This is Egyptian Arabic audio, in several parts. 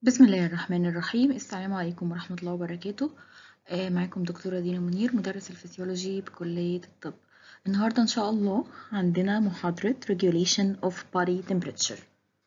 بسم الله الرحمن الرحيم السلام عليكم ورحمة الله وبركاته آه، معاكم دكتورة دينا منير مدرس الفسيولوجي بكلية الطب النهاردة إن شاء الله عندنا محاضرة Regulation of Body Temperature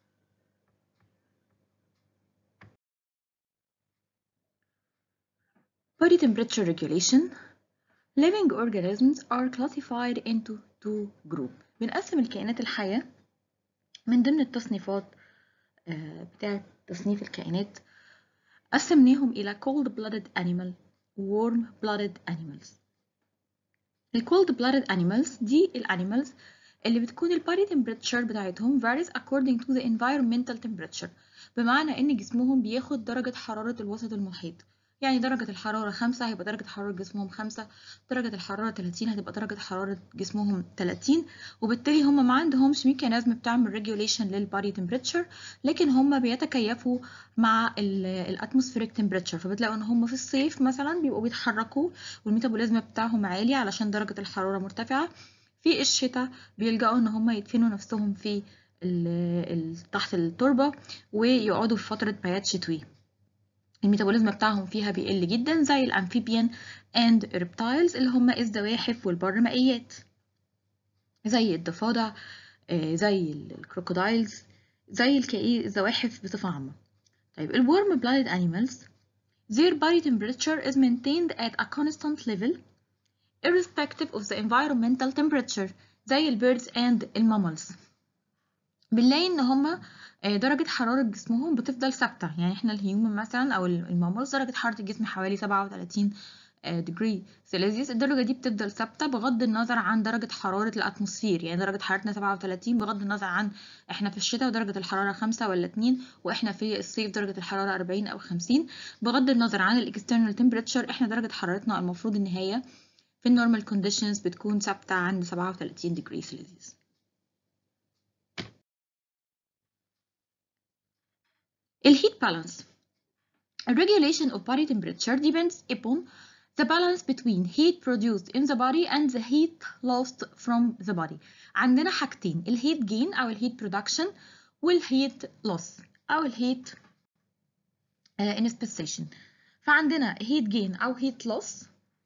Body Temperature Regulation Living organisms are classified into two groups بنقسم الكائنات الحية من ضمن التصنيفات آه، بتاعة تصنيف الكائنات قسمناهم إلى cold blooded animal و warm blooded animals ال cold blooded animals دي الانيمالز اللي بتكون ال body temperature بتاعتهم varies according to the environmental temperature بمعنى إن جسمهم بياخد درجة حرارة الوسط المحيط يعني درجة الحرارة خمسة هيبقى درجة حرارة جسمهم خمسة درجة الحرارة تلاتين هتبقى درجة حرارة جسمهم تلاتين وبالتالي هما ما عندهمش ميكانيزم بتعمل ريجوليشن للبادي تمبريتشر لكن هما بيتكيفوا مع الاتموسفيريك تمبريتشر فبتلاقوا ان هما في الصيف مثلا بيبقوا بيتحركوا والميتابوليزم بتاعهم عالي علشان درجة الحرارة مرتفعة في الشتاء بيلجأوا ان هما يدفنوا نفسهم في تحت التربة ويقعدوا في فترة بيات شتوي الميتابوليزم بتاعهم فيها بيقل جدا زي الامفيبيان اند ريبتايلز اللي هم الزواحف والبرمائيات زي الضفادع زي الكروكودايلز زي الزواحف بصفة عامة طيب الورم blooded animals their body temperature is maintained at a constant level irrespective of the environmental temperature زي البيردز اند المامالز بنلاقي ان هما درجة حرارة جسمهم بتفضل ثابتة يعني احنا الهيومن مثلا او الماموس درجة حرارة الجسم حوالي 37 ديجري سيليزيوس الدرجة دي بتفضل ثابتة بغض النظر عن درجة حرارة الأتموسفير يعني درجة حرارتنا 37 بغض النظر عن احنا في الشتاء ودرجة الحرارة 5 ولا 2 واحنا في الصيف درجة الحرارة 40 أو 50 بغض النظر عن الاكسترنال تمبريتشر احنا درجة حرارتنا المفروض إن هي في النورمال كونديشنز بتكون ثابتة عند 37 ديجري سيليزيوس الهيت بالانس regulation of body temperature depends upon the balance between heat produced in the body and the heat lost from the body عندنا حاجتين الهيت جين او الهيت برودكشن والهيت loss او الهيت انسبسيشن فعندنا هيت جين او هيت loss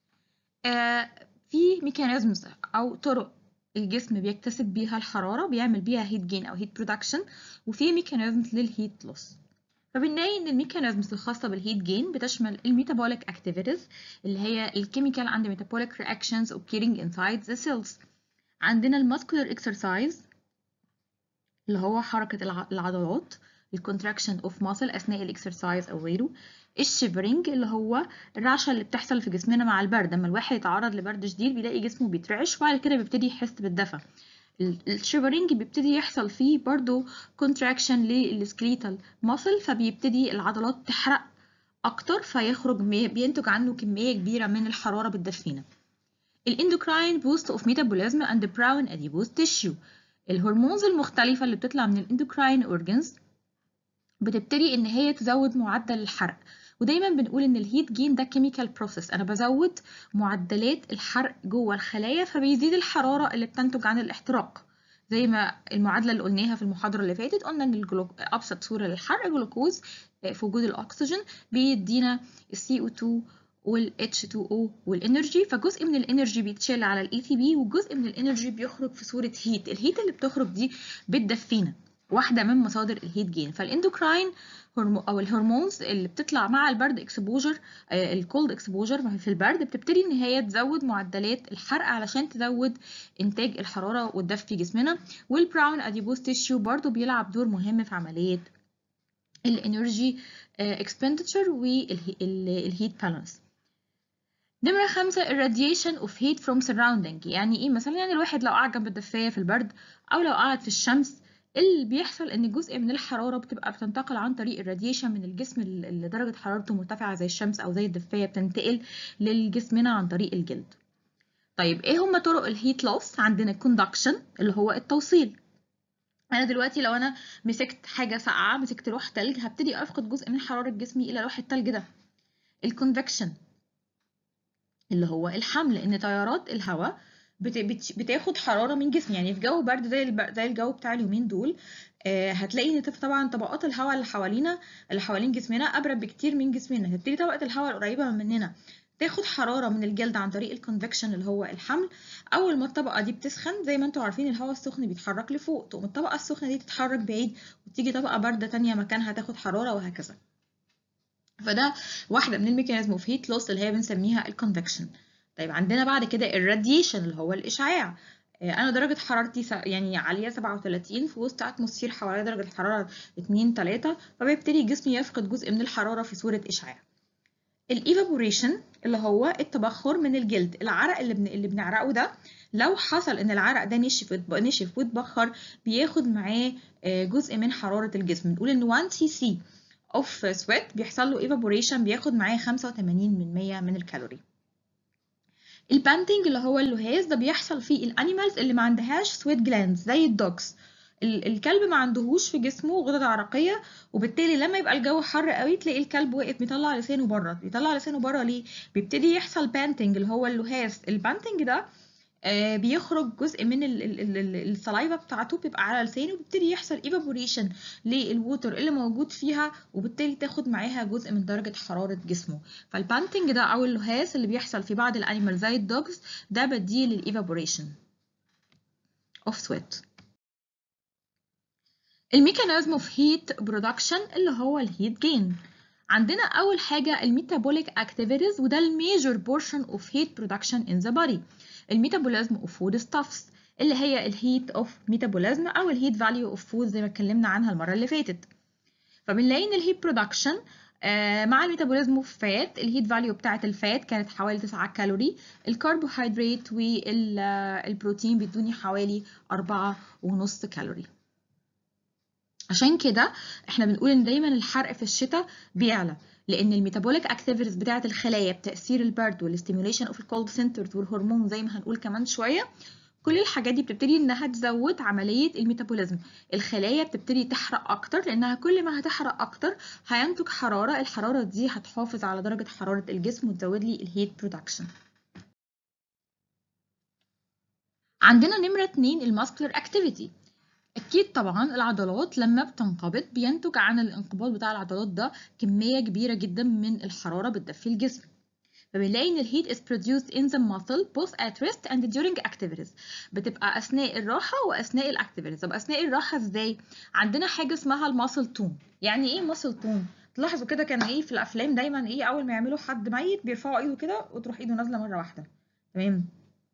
في ميكانيزمز او طرق الجسم بيكتسب بيها الحرارة بيعمل بيها هيت جين او هيت برودكشن وفي ميكانيزمز للهيت لوس فبنلاقي ان الميكانيزمز الخاصه بالهيت جين بتشمل الميتابوليك اكتيفيتيز اللي هي الكيميكال اند ميتابوليك رياكشنز occurring inside the cells عندنا الماسكولار اكسرسايز اللي هو حركه العضلات الكونتراكشن اوف ماسل اثناء الاكسرسايز او غيره الشيفرنج اللي هو الرعشه اللي بتحصل في جسمنا مع البرد لما الواحد يتعرض لبرد شديد بيلاقي جسمه بيترعش وبعد كده بيبتدي يحس بالدفى الشيفرنج بيبتدي يحصل فيه برضو كونتراكشن للسكليتال ماسل فبيبتدي العضلات تحرق اكتر فيخرج بينتج عنه كميه كبيره من الحراره بتدفينا الاندوكراين بوست اوف ميتابوليزم اند براون اديبوز تيشيو الهرمونز المختلفه اللي بتطلع من الاندوكراين اورجنز بتبتدي ان هي تزود معدل الحرق ودايما بنقول ان الهيت جين ده كيميكال بروسيس انا بزود معدلات الحرق جوه الخلايا فبيزيد الحراره اللي بتنتج عن الاحتراق زي ما المعادله اللي قلناها في المحاضره اللي فاتت قلنا ان الجلوك... ابسط صوره للحرق جلوكوز في وجود الاكسجين بيدينا السي او 2 وال H2O والانرجي فجزء من الانرجي بيتشال على الاي تي بي وجزء من الانرجي بيخرج في صوره هيت الهيت اللي بتخرج دي بتدفينا واحده من مصادر الهيت جين فالاندوكراين او الهرمونز اللي بتطلع مع البرد اكسبوجر الكولد اكسبوجر في البرد بتبتدي ان هي تزود معدلات الحرق علشان تزود انتاج الحراره والدفء في جسمنا والبراون اديبوز تيشيو برضو بيلعب دور مهم في عمليه الانرجي اكسبندتشر والهيت بالانس نمرة خمسة irradiation of heat from surrounding يعني ايه مثلا يعني الواحد لو قعد جنب الدفاية في البرد او لو قعد في الشمس اللي بيحصل ان جزء من الحراره بتبقى بتنتقل عن طريق الراديشن من الجسم اللي درجه حرارته مرتفعه زي الشمس او زي الدفايه بتنتقل لجسمنا عن طريق الجلد طيب ايه هما طرق الهيت لوس عندنا الكوندكشن اللي هو التوصيل انا دلوقتي لو انا مسكت حاجه ساقعه مسكت لوح تلج هبتدي افقد جزء من حراره جسمي الى لوح التلج ده الكونفكشن اللي هو الحمل ان تيارات الهواء بت... بت... بتاخد حراره من جسمي يعني في جو برد زي الب... زي الجو بتاع اليومين دول آه هتلاقي ان طبعا طبقات الهواء اللي حوالينا اللي حوالين جسمنا ابرد بكتير من جسمنا هتبتدي طبقه الهواء القريبه مننا تاخد حراره من الجلد عن طريق الكونفكشن اللي هو الحمل اول ما الطبقه دي بتسخن زي ما انتم عارفين الهواء السخن بيتحرك لفوق تقوم الطبقه السخنه دي تتحرك بعيد وتيجي طبقه بارده تانية مكانها تاخد حراره وهكذا فده واحده من الميكانيزم اوف هيت لوس اللي هي بنسميها الكونفكشن طيب عندنا بعد كده الراديشن اللي هو الاشعاع انا درجه حرارتي يعني عاليه 37 في وسط اتموسفير حوالي درجه الحراره 2 3 فبيبتدي جسمي يفقد جزء من الحراره في صوره اشعاع الايفابوريشن اللي هو التبخر من الجلد العرق اللي بن... اللي بنعرقه ده لو حصل ان العرق ده نشف نشف واتبخر بياخد معاه جزء من حراره الجسم بنقول ان 1 سي سي اوف سويت بيحصل له ايفابوريشن بياخد معاه 85 من 100 من الكالوري البانتنج اللي هو اللهاز ده بيحصل فيه الانيمالز اللي ما عندهاش سويت جلاندز زي الدوجز الكلب ما عندهوش في جسمه غدد عرقيه وبالتالي لما يبقى الجو حر قوي تلاقي الكلب واقف بيطلع لسانه بره بيطلع لسانه بره ليه بيبتدي يحصل بانتنج اللي هو اللهاز البانتنج ده آه بيخرج جزء من السلايفا بتاعته بيبقى على لسانه وبيبتدي يحصل ايفابوريشن للووتر اللي موجود فيها وبالتالي تاخد معاها جزء من درجه حراره جسمه فالبانتنج ده او اللهاز اللي بيحصل في بعض الانيمال زي الدوجز ده بديل للايفابوريشن اوف سويت الميكانيزم اوف هيت برودكشن اللي هو الهيت جين عندنا اول حاجه الميتابوليك اكتيفيتيز وده الميجور بورشن اوف هيت برودكشن ان ذا بودي الميتابوليزم اوف فود ستافز اللي هي الهيت اوف ميتابوليزم او الهيت فاليو اوف فود زي ما اتكلمنا عنها المره اللي فاتت فبنلاقي ان الهيت برودكشن مع الميتابوليزم اوف فات الهيت فاليو بتاعه الفات كانت حوالي 9 كالوري الكربوهيدرات والبروتين بيدوني حوالي 4.5 كالوري عشان كده احنا بنقول ان دايما الحرق في الشتاء بيعلى لان الميتابوليك اكتيفيتيز بتاعه الخلايا بتاثير البرد والاستيميوليشن اوف الكولد سنترز والهرمون زي ما هنقول كمان شويه كل الحاجات دي بتبتدي انها تزود عمليه الميتابوليزم الخلايا بتبتدي تحرق اكتر لانها كل ما هتحرق اكتر هينتج حراره الحراره دي هتحافظ على درجه حراره الجسم وتزود لي الهيت برودكشن عندنا نمره 2 الماسكولار اكتيفيتي أكيد طبعا العضلات لما بتنقبض بينتج عن الانقباض بتاع العضلات ده كمية كبيرة جدا من الحرارة بتدفي الجسم فبنلاقي ان الهيت is produced in the muscle both at rest and during activities بتبقى اثناء الراحه واثناء الاكتيفيتيز طب اثناء الراحه ازاي عندنا حاجه اسمها الماسل تون يعني ايه ماسل تون تلاحظوا كده كان ايه في الافلام دايما ايه اول ما يعملوا حد ميت بيرفعوا ايده كده وتروح ايده نازله مره واحده تمام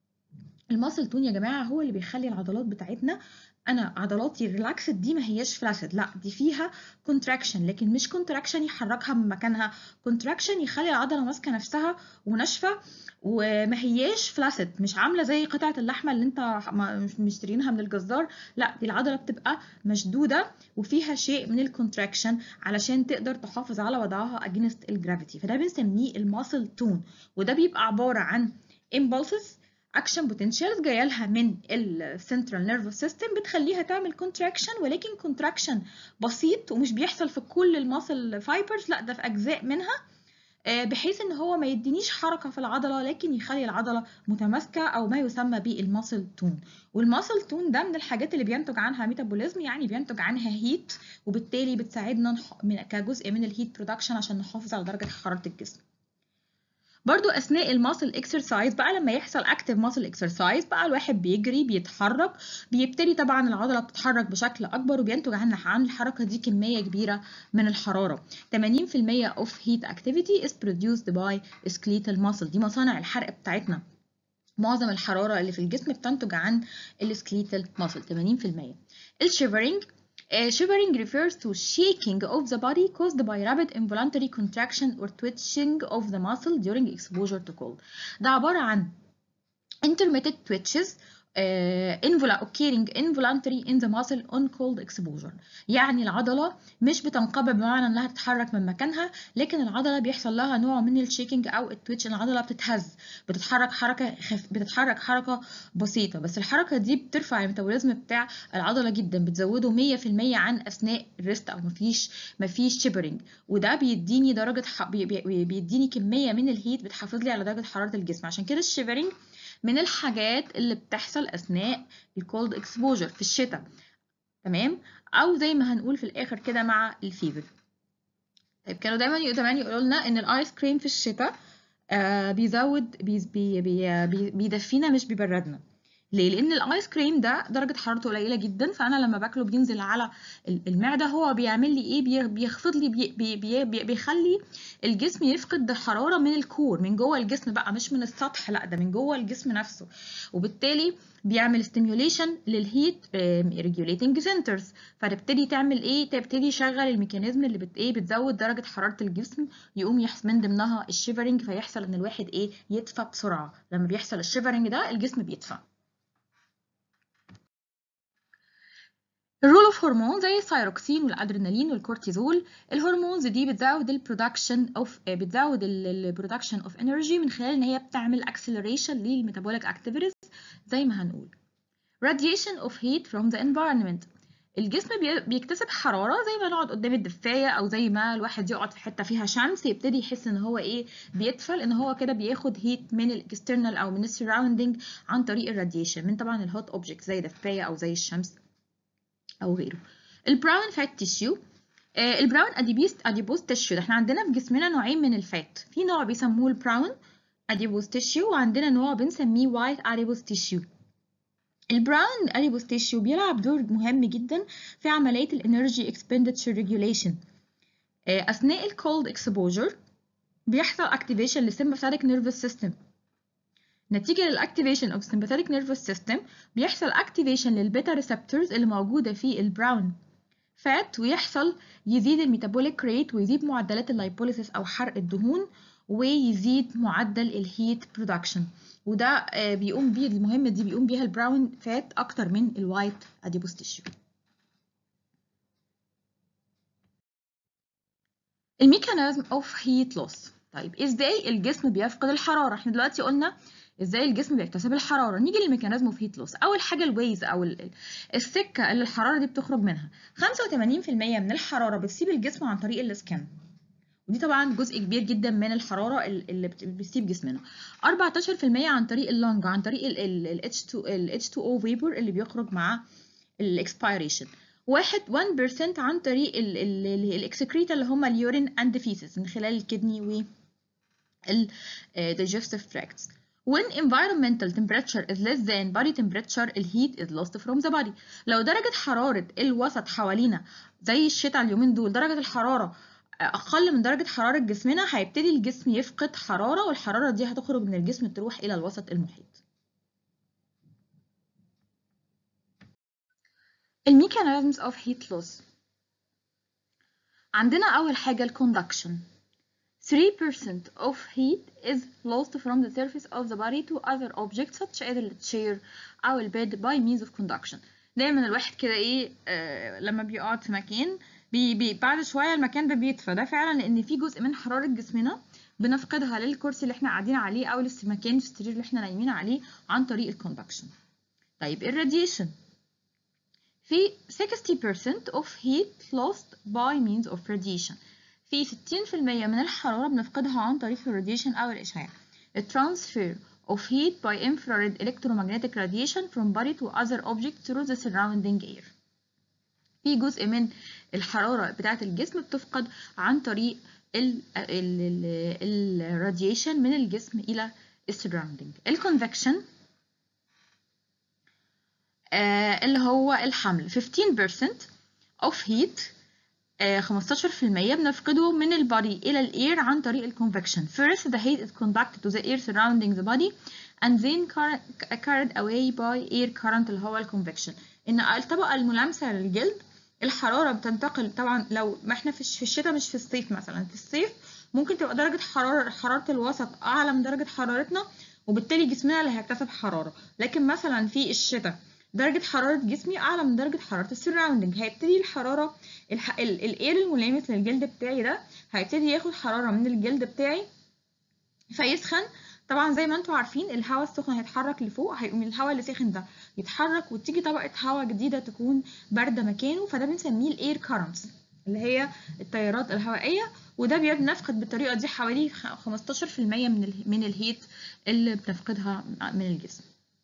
الماسل تون يا جماعه هو اللي بيخلي العضلات بتاعتنا انا عضلاتي ريلاكسد دي ما هياش فلاسد لا دي فيها كونتراكشن لكن مش كونتراكشن يحركها من مكانها كونتراكشن يخلي العضله ماسكه نفسها وناشفه وما هياش فلاسد مش عامله زي قطعه اللحمه اللي انت مشترينها من الجزار لا دي العضله بتبقى مشدوده وفيها شيء من الكونتراكشن علشان تقدر تحافظ على وضعها اجينست الجرافيتي فده بنسميه الماسل تون وده بيبقى عباره عن impulses اكشن بوتنشالز جايه لها من السنترال نيرفس سيستم بتخليها تعمل كونتراكشن ولكن كونتراكشن بسيط ومش بيحصل في كل الماسل فايبرز لا ده في اجزاء منها بحيث ان هو ما يدينيش حركه في العضله لكن يخلي العضله متماسكه او ما يسمى بالماسل تون والماسل تون ده من الحاجات اللي بينتج عنها ميتابوليزم يعني بينتج عنها هيت وبالتالي بتساعدنا كجزء من الهيت برودكشن عشان نحافظ على درجه حراره الجسم برضو اثناء الماسل اكسرسايز بقى لما يحصل اكتف ماسل اكسرسايز بقى الواحد بيجري بيتحرك بيبتدي طبعا العضله بتتحرك بشكل اكبر وبينتج عنها عن الحركه دي كميه كبيره من الحراره 80% of heat activity is produced by skeletal muscle دي مصانع الحرق بتاعتنا معظم الحراره اللي في الجسم بتنتج عن السكليتال ماسل 80% الشيفرنج Uh, shivering refers to shaking of the body caused by rapid involuntary contraction or twitching of the muscle during exposure to cold. ده عبارة عن intermittent twitches uh, occurring involuntary in the muscle on cold exposure يعني العضلة مش بتنقبض بمعنى انها تتحرك من مكانها لكن العضلة بيحصل لها نوع من الشيكينج او التويتش العضلة بتتهز بتتحرك حركة خف... بتتحرك حركة بسيطة بس الحركة دي بترفع الميتابوليزم بتاع العضلة جدا بتزوده 100% عن اثناء الريست او مفيش مفيش شيبرنج وده بيديني درجة ح... بي... بي... بيديني كمية من الهيت بتحافظ لي على درجة حرارة الجسم عشان كده الشيبرنج من الحاجات اللي بتحصل اثناء الكولد اكسبوجر في الشتاء تمام او زي ما هنقول في الاخر كده مع الفيفر طيب كانوا دايما زمان يقولوا لنا ان الايس كريم في الشتاء آه بيزود بي بي بي بي بيدفينا مش بيبردنا ليه لان الايس كريم ده درجه حرارته قليله جدا فانا لما باكله بينزل على المعده هو بيعمل لي ايه بيخفض لي بي بي بي بيخلي الجسم يفقد الحراره من الكور من جوه الجسم بقى مش من السطح لا ده من جوه الجسم نفسه وبالتالي بيعمل ستيميوليشن للهيت ريجوليتنج سنترز فتبتدي تعمل ايه تبتدي يشغل الميكانيزم اللي بت ايه بتزود درجه حراره الجسم يقوم يحصل من ضمنها الشيفرنج فيحصل ان الواحد ايه يدفى بسرعه لما بيحصل الشيفرنج ده الجسم بيدفى الرول اوف هرمون زي الثايروكسين والادرينالين والكورتيزول الهرمونز دي بتزود البرودكشن اوف بتزود البرودكشن اوف انرجي من خلال ان هي بتعمل اكسلريشن للميتابوليك اكتيفيتيز زي ما هنقول radiation of heat from the environment الجسم بيكتسب حرارة زي ما نقعد قدام الدفاية أو زي ما الواحد يقعد في حتة فيها شمس يبتدي يحس إن هو إيه بيدفى إن هو كده بياخد هيت من الاكسترنال أو من السراوندينج عن طريق الراديشن من طبعا الهوت أوبجكت زي دفاية أو زي الشمس او غيره البراون فات تيشيو آه البراون اديبيس اديبوز تيشيو ده احنا عندنا في جسمنا نوعين من الفات في نوع بيسموه البراون اديبوز تيشيو وعندنا نوع بنسميه وايت اديبوز تيشيو البراون اديبوز تيشيو بيلعب دور مهم جدا في عمليه الانرجي اكسبندتشر ريجوليشن اثناء الكولد اكسبوجر بيحصل اكتيفيشن للسمباثيك نيرفس سيستم نتيجة للأكتيفيشن of sympathetic nervous system بيحصل activation للبيتا ريسبتورز اللي موجودة في البراون فات ويحصل يزيد الميتابوليك ريت ويزيد معدلات اللايبوليسيس أو حرق الدهون ويزيد معدل الهيت برودكشن وده بيقوم بيه المهمة دي بيقوم بيها البراون فات أكتر من الوايت أديبوس تيشيو الميكانيزم اوف هيت لوس طيب ازاي الجسم بيفقد الحرارة احنا دلوقتي قلنا ازاي الجسم بيكتسب الحراره نيجي للميكانيزم اوف هيت لوس اول حاجه الويز او السكه اللي الحراره دي بتخرج منها 85% من الحراره بتسيب الجسم عن طريق السكن ودي طبعا جزء كبير جدا من الحراره اللي بتسيب جسمنا 14% عن طريق اللنج عن طريق ال H2 ال H2O vapor اللي بيخرج مع الاكسبيريشن واحد 1% عن طريق الاكسكريتا اللي هم اليورين اند فيسز من خلال الكدني و digestive tracts when environmental temperature is less than body temperature الهيت is lost from the body لو درجة حرارة الوسط حوالينا زي الشتاء اليومين دول درجة الحرارة أقل من درجة حرارة جسمنا هيبتدي الجسم يفقد حرارة والحرارة دي هتخرج من الجسم تروح إلى الوسط المحيط الميكانيزمز of heat loss عندنا أول حاجة الكوندكشن 3% of heat is lost from the surface of the body to other objects such as the chair أو البيد by means of conduction دايما الواحد كده ايه آه لما بيقعد في مكان بي بي بعد شوية المكان ده بيدفى ده فعلا لأن في جزء من حرارة جسمنا بنفقدها للكرسي اللي احنا قاعدين عليه أو للمكان في السرير اللي احنا نايمين عليه عن طريق الكوندكشن طيب الراديشن في 60% of heat lost by means of radiation في 60% من الحرارة بنفقدها عن طريق الراديشن أو الإشعاع. الترانسفير of heat by infrared electromagnetic radiation from body to other object through the surrounding air. في جزء من الحرارة بتاعة الجسم بتفقد عن طريق الراديشن من الجسم إلى السراوندينج. الكونفكشن آه اللي هو الحمل 15% of heat 15% بنفقده من البادي إلى الإير عن طريق الكونفكشن. First the heat is conducted to the air surrounding the body and then carried away by air current اللي هو الكونفكشن. إن الطبقة الملامسة للجلد الحرارة بتنتقل طبعا لو ما احنا في الشتاء مش في الصيف مثلا في الصيف ممكن تبقى درجة حرارة حرارة الوسط أعلى من درجة حرارتنا وبالتالي جسمنا اللي هيكتسب حرارة لكن مثلا في الشتاء درجة حرارة جسمي أعلى من درجة حرارة السراوندنج هيبتدي الحرارة الح... ال... الاير الملامس للجلد بتاعي ده هيبتدي ياخد حرارة من الجلد بتاعي فيسخن طبعا زي ما انتم عارفين الهواء السخن هيتحرك لفوق هيقوم الهواء اللي ساخن ده يتحرك وتيجي طبقة هواء جديدة تكون باردة مكانه فده بنسميه الاير كارنتس اللي هي التيارات الهوائية وده بنفقد بالطريقة دي حوالي 15% من ال من الهيت اللي بنفقدها من الجسم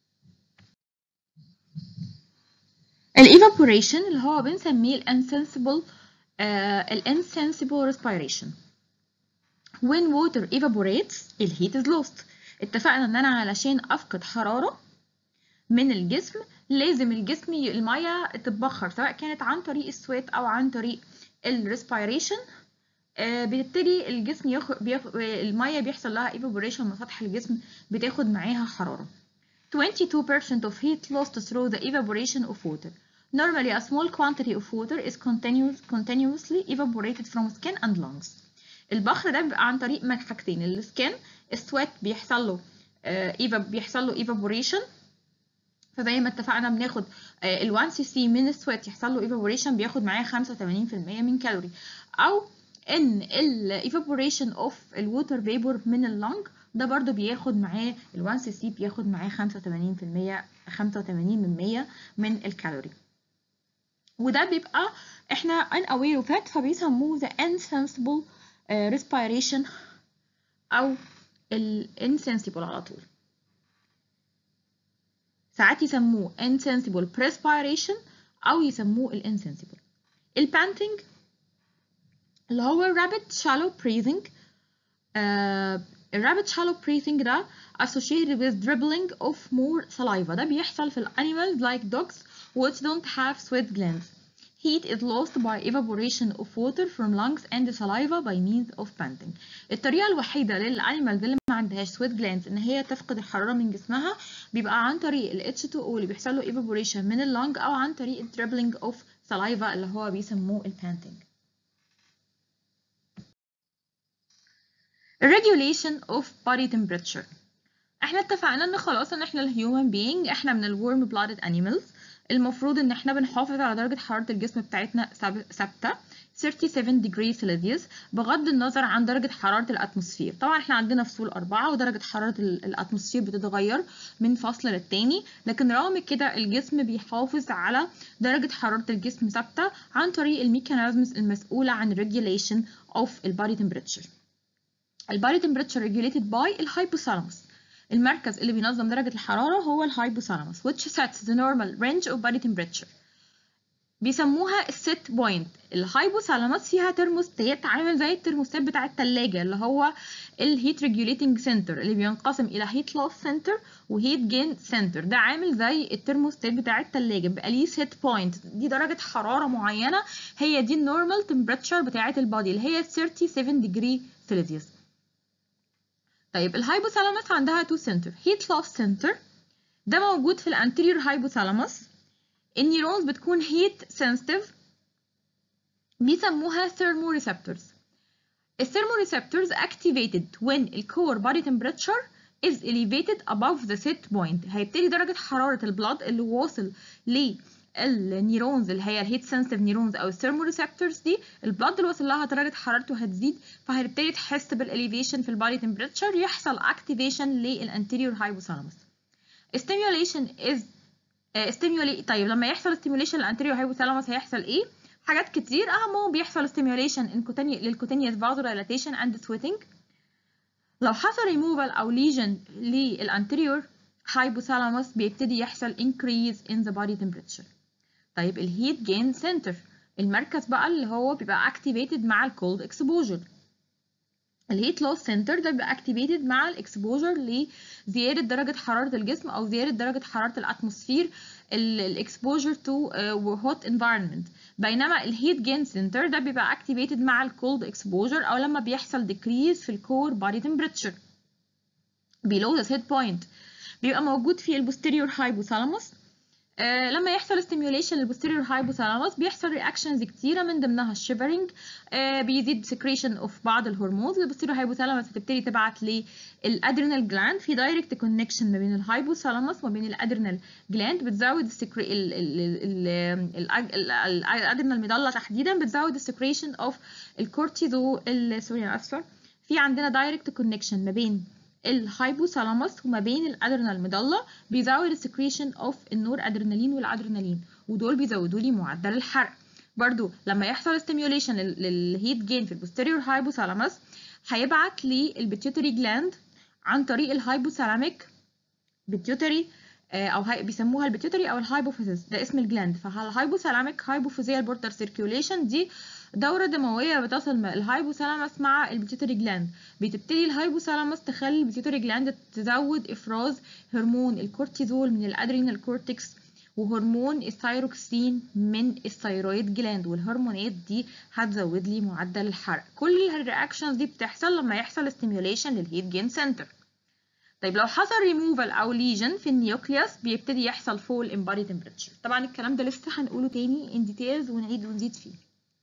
الايفابوريشن اللي هو بنسميه الانسنسبل الانسنسبل respiration when water evaporates الهيت is lost اتفقنا ان انا علشان افقد حرارة من الجسم لازم الجسم المية تتبخر سواء كانت عن طريق السويت او عن طريق الريسبيريشن آه بتبتدي الجسم يخ... بيخ... المية بيحصل لها evaporation من سطح الجسم بتاخد معاها حرارة 22% of heat lost through the evaporation of water Normally, a small quantity of water is continuous, continuously evaporated from skin and lungs. البخر ده بيبقى عن طريق من حاجتين السكين السويت بيحصل له ايفا بيحصل له ايفابوريشن فزي ما اتفقنا بناخد ال 1 سي سي من السويت يحصل له ايفابوريشن بياخد معاه 85% من كالوري او ان الايفابوريشن اوف الووتر فيبور من اللنج ده برضو بياخد معاه ال 1 سي سي بياخد معاه 85% 85 من 100 من الكالوري وده بيبقى احنا unaware of it فبيسموه the insensible uh, respiration او ال insensible على طول ساعات يسموه insensible perspiration او يسموه ال insensible البانتنج اللي هو rapid shallow breathing uh, الرابid shallow breathing ده associated with dribbling of more saliva ده بيحصل في الانيمالز like dogs which don't have sweat glands. Heat is lost by evaporation of water from lungs and saliva by means of panting. الطريقة الوحيدة للانيمالز اللي ما عندهاش sweat glands ان هي تفقد الحرارة من جسمها بيبقى عن طريق ال H2O اللي بيحصل له evaporation من اللنج او عن طريق ال dribbling of saliva اللي هو بيسموه ال panting. regulation of body temperature احنا اتفقنا ان خلاص ان احنا الهيومن بينج احنا من الورم بلادد انيمالز المفروض ان احنا بنحافظ على درجة حرارة الجسم بتاعتنا ثابتة 37 degree Celsius بغض النظر عن درجة حرارة الأتموسفير طبعا احنا عندنا فصول أربعة ودرجة حرارة الأتموسفير بتتغير من فصل للتاني لكن رغم كده الجسم بيحافظ على درجة حرارة الجسم ثابتة عن طريق الميكانيزمز المسؤولة عن regulation of البادي temperature البادي temperature regulated by الهايبوثالاموس المركز اللي بينظم درجة الحرارة هو الهايبوثالاموس which sets the normal range of body temperature بيسموها الست بوينت الهايبوثالاموس فيها ترموستات عامل زي الترموستات بتاع التلاجة اللي هو الهيت ريجوليتنج سنتر اللي بينقسم الى هيت لوس سنتر وهيت جين سنتر ده عامل زي الترموستات بتاع التلاجة بيبقى ليه ست بوينت دي درجة حرارة معينة هي دي النورمال تمبريتشر بتاعة البادي اللي هي 37 ديجري سيلسيوس طيب الهايبوثالاموس عندها تو سنتر هيت لوس سنتر ده موجود في الانتيريور هايبوثالاموس النيورونز بتكون هيت سنسيتيف بيسموها thermoreceptors الثيرموريسبتورز activated when الكور body temperature is elevated above the set point هيبتدي درجة حرارة البلاد اللي واصل للنيرونز اللي هي الهيت سنسيتيف نيرونز او الثيرموريسبتورز دي البلاد اللي واصل لها درجة حرارته هتزيد فهتبتدي تحس بالاليفيشن في البادي temperature يحصل activation للانتيريور هايبوثالاموس stimulation is ستيميولي طيب لما يحصل ستيميوليشن للانتيريور هايبوثالاموس هيحصل ايه حاجات كتير اهمهم بيحصل ستيميوليشن للكوتينيوس فازودايلاتيشن اند سويتنج لو حصل ريموفال او ليجن للانتيريور هايبوثالاموس بيبتدي يحصل increase in the body temperature طيب الهيت جين سنتر المركز بقى اللي هو بيبقى activated مع الكولد اكسبوجر الهيت لوس سنتر ده بيبقى اكتيفيتد مع الاكسبوجر لزياده درجه حراره الجسم او زياده درجه حراره الاتموسفير الاكسبوجر تو هوت انفايرمنت بينما الهيت جين سنتر ده بيبقى اكتيفيتد مع الكولد اكسبوجر او لما بيحصل decrease في الكور بادي temperature below the set point بيبقى موجود في البوستيريور هايبوثالاموس آه لما يحصل ستيميوليشن للبوستيريور هايبوثالاموس بيحصل رياكشنز كتيره من ضمنها الشيفرنج آه بيزيد سكريشن اوف بعض الهرمونز البوستيريور هايبوثالاموس هتبتدي تبعت للادرينال جلاند في دايركت كونكشن ما بين الهايبوثالاموس وما بين الادرينال جلاند بتزود السكري الادرينال ميدالا تحديدا بتزود السكريشن اوف الكورتيزو سوري انا اسفه في عندنا دايركت كونكشن ما بين الهايبوثالاموس وما بين الادرينال ميدالا بيزود السكريشن اوف النور ادرينالين والادرينالين ودول بيزودوا لي معدل الحرق برضو لما يحصل stimulation للهيت جين في البوستيريور هايبوثالاموس هيبعت للبيتيوتري جلاند عن طريق الهايبوثالاميك بيتيوتري او هاي بيسموها البيتيوتري او الهايبوفيزيس ده اسم الجلاند فالهايبوثالاميك هايبوفيزيال بورتر سيركيوليشن دي دورة دموية بتصل من الهايبوثالاموس مع البيتيوتري جلاند بتبتدي الهايبوثالاموس تخلي البيتيوتري جلاند تزود افراز هرمون الكورتيزول من الادرينال كورتكس وهرمون الثايروكسين من الثيرويد جلاند والهرمونات دي هتزود لي معدل الحرق كل الرياكشنز دي بتحصل لما يحصل ستيميوليشن للهيت جين سنتر طيب لو حصل ريموفال او ليجن في النيوكليوس بيبتدي يحصل فول ان بادي تمبريتشر طبعا الكلام ده لسه هنقوله تاني ان ديتيلز ونعيد ونزيد فيه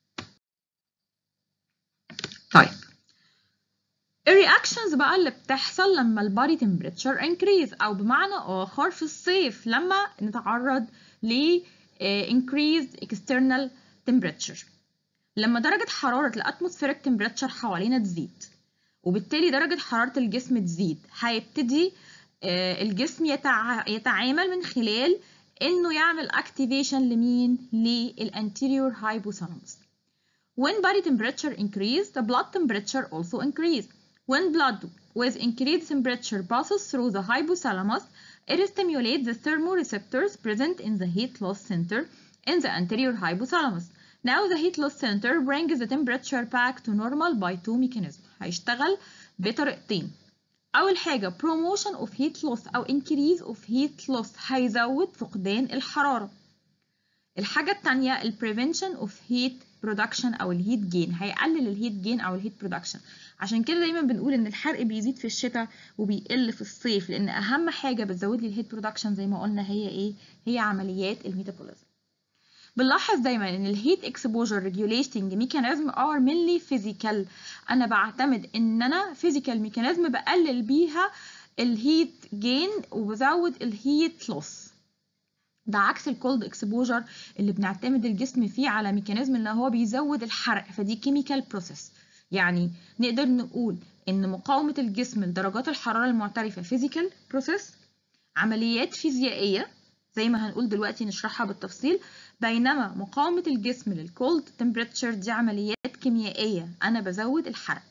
طيب الرياكشنز بقى اللي بتحصل لما البادي تمبريتشر انكريز او بمعنى اخر في الصيف لما نتعرض ل increased external temperature لما درجة حرارة الاتموسفيريك تمبريتشر حوالينا تزيد وبالتالي درجة حرارة الجسم تزيد هيبتدي الجسم يتعامل من خلال انه يعمل activation لمين للانتيريور hypothalamus when body temperature increase the blood temperature also increase when blood with increased temperature passes through the hypothalamus it stimulates the thermoreceptors present in the heat loss center in the anterior hypothalamus now the heat loss center brings the temperature back to normal by two mechanisms هيشتغل بطريقتين أول حاجة promotion of heat loss أو increase of heat loss هيزود فقدان الحرارة الحاجة التانية ال prevention of heat production أو الهيت جين هيقلل الهيت جين أو الهيت production عشان كده دايما بنقول إن الحرق بيزيد في الشتاء وبيقل في الصيف لأن أهم حاجة بتزود لي الهيت production زي ما قلنا هي إيه؟ هي عمليات الميتابوليزم بنلاحظ دايما ان الهيت اكسبوجر ريجوليتنج ميكانيزم ار مينلي فيزيكال انا بعتمد ان انا فيزيكال ميكانيزم بقلل بيها الهيت جين وبزود الهيت لوس ده عكس الكولد اكسبوجر اللي بنعتمد الجسم فيه على ميكانيزم ان هو بيزود الحرق فدي كيميكال بروسيس يعني نقدر نقول ان مقاومه الجسم لدرجات الحراره المعترفه فيزيكال بروسيس عمليات فيزيائيه زي ما هنقول دلوقتي نشرحها بالتفصيل بينما مقاومة الجسم للكولد تمبريتشر دي عمليات كيميائية أنا بزود الحرق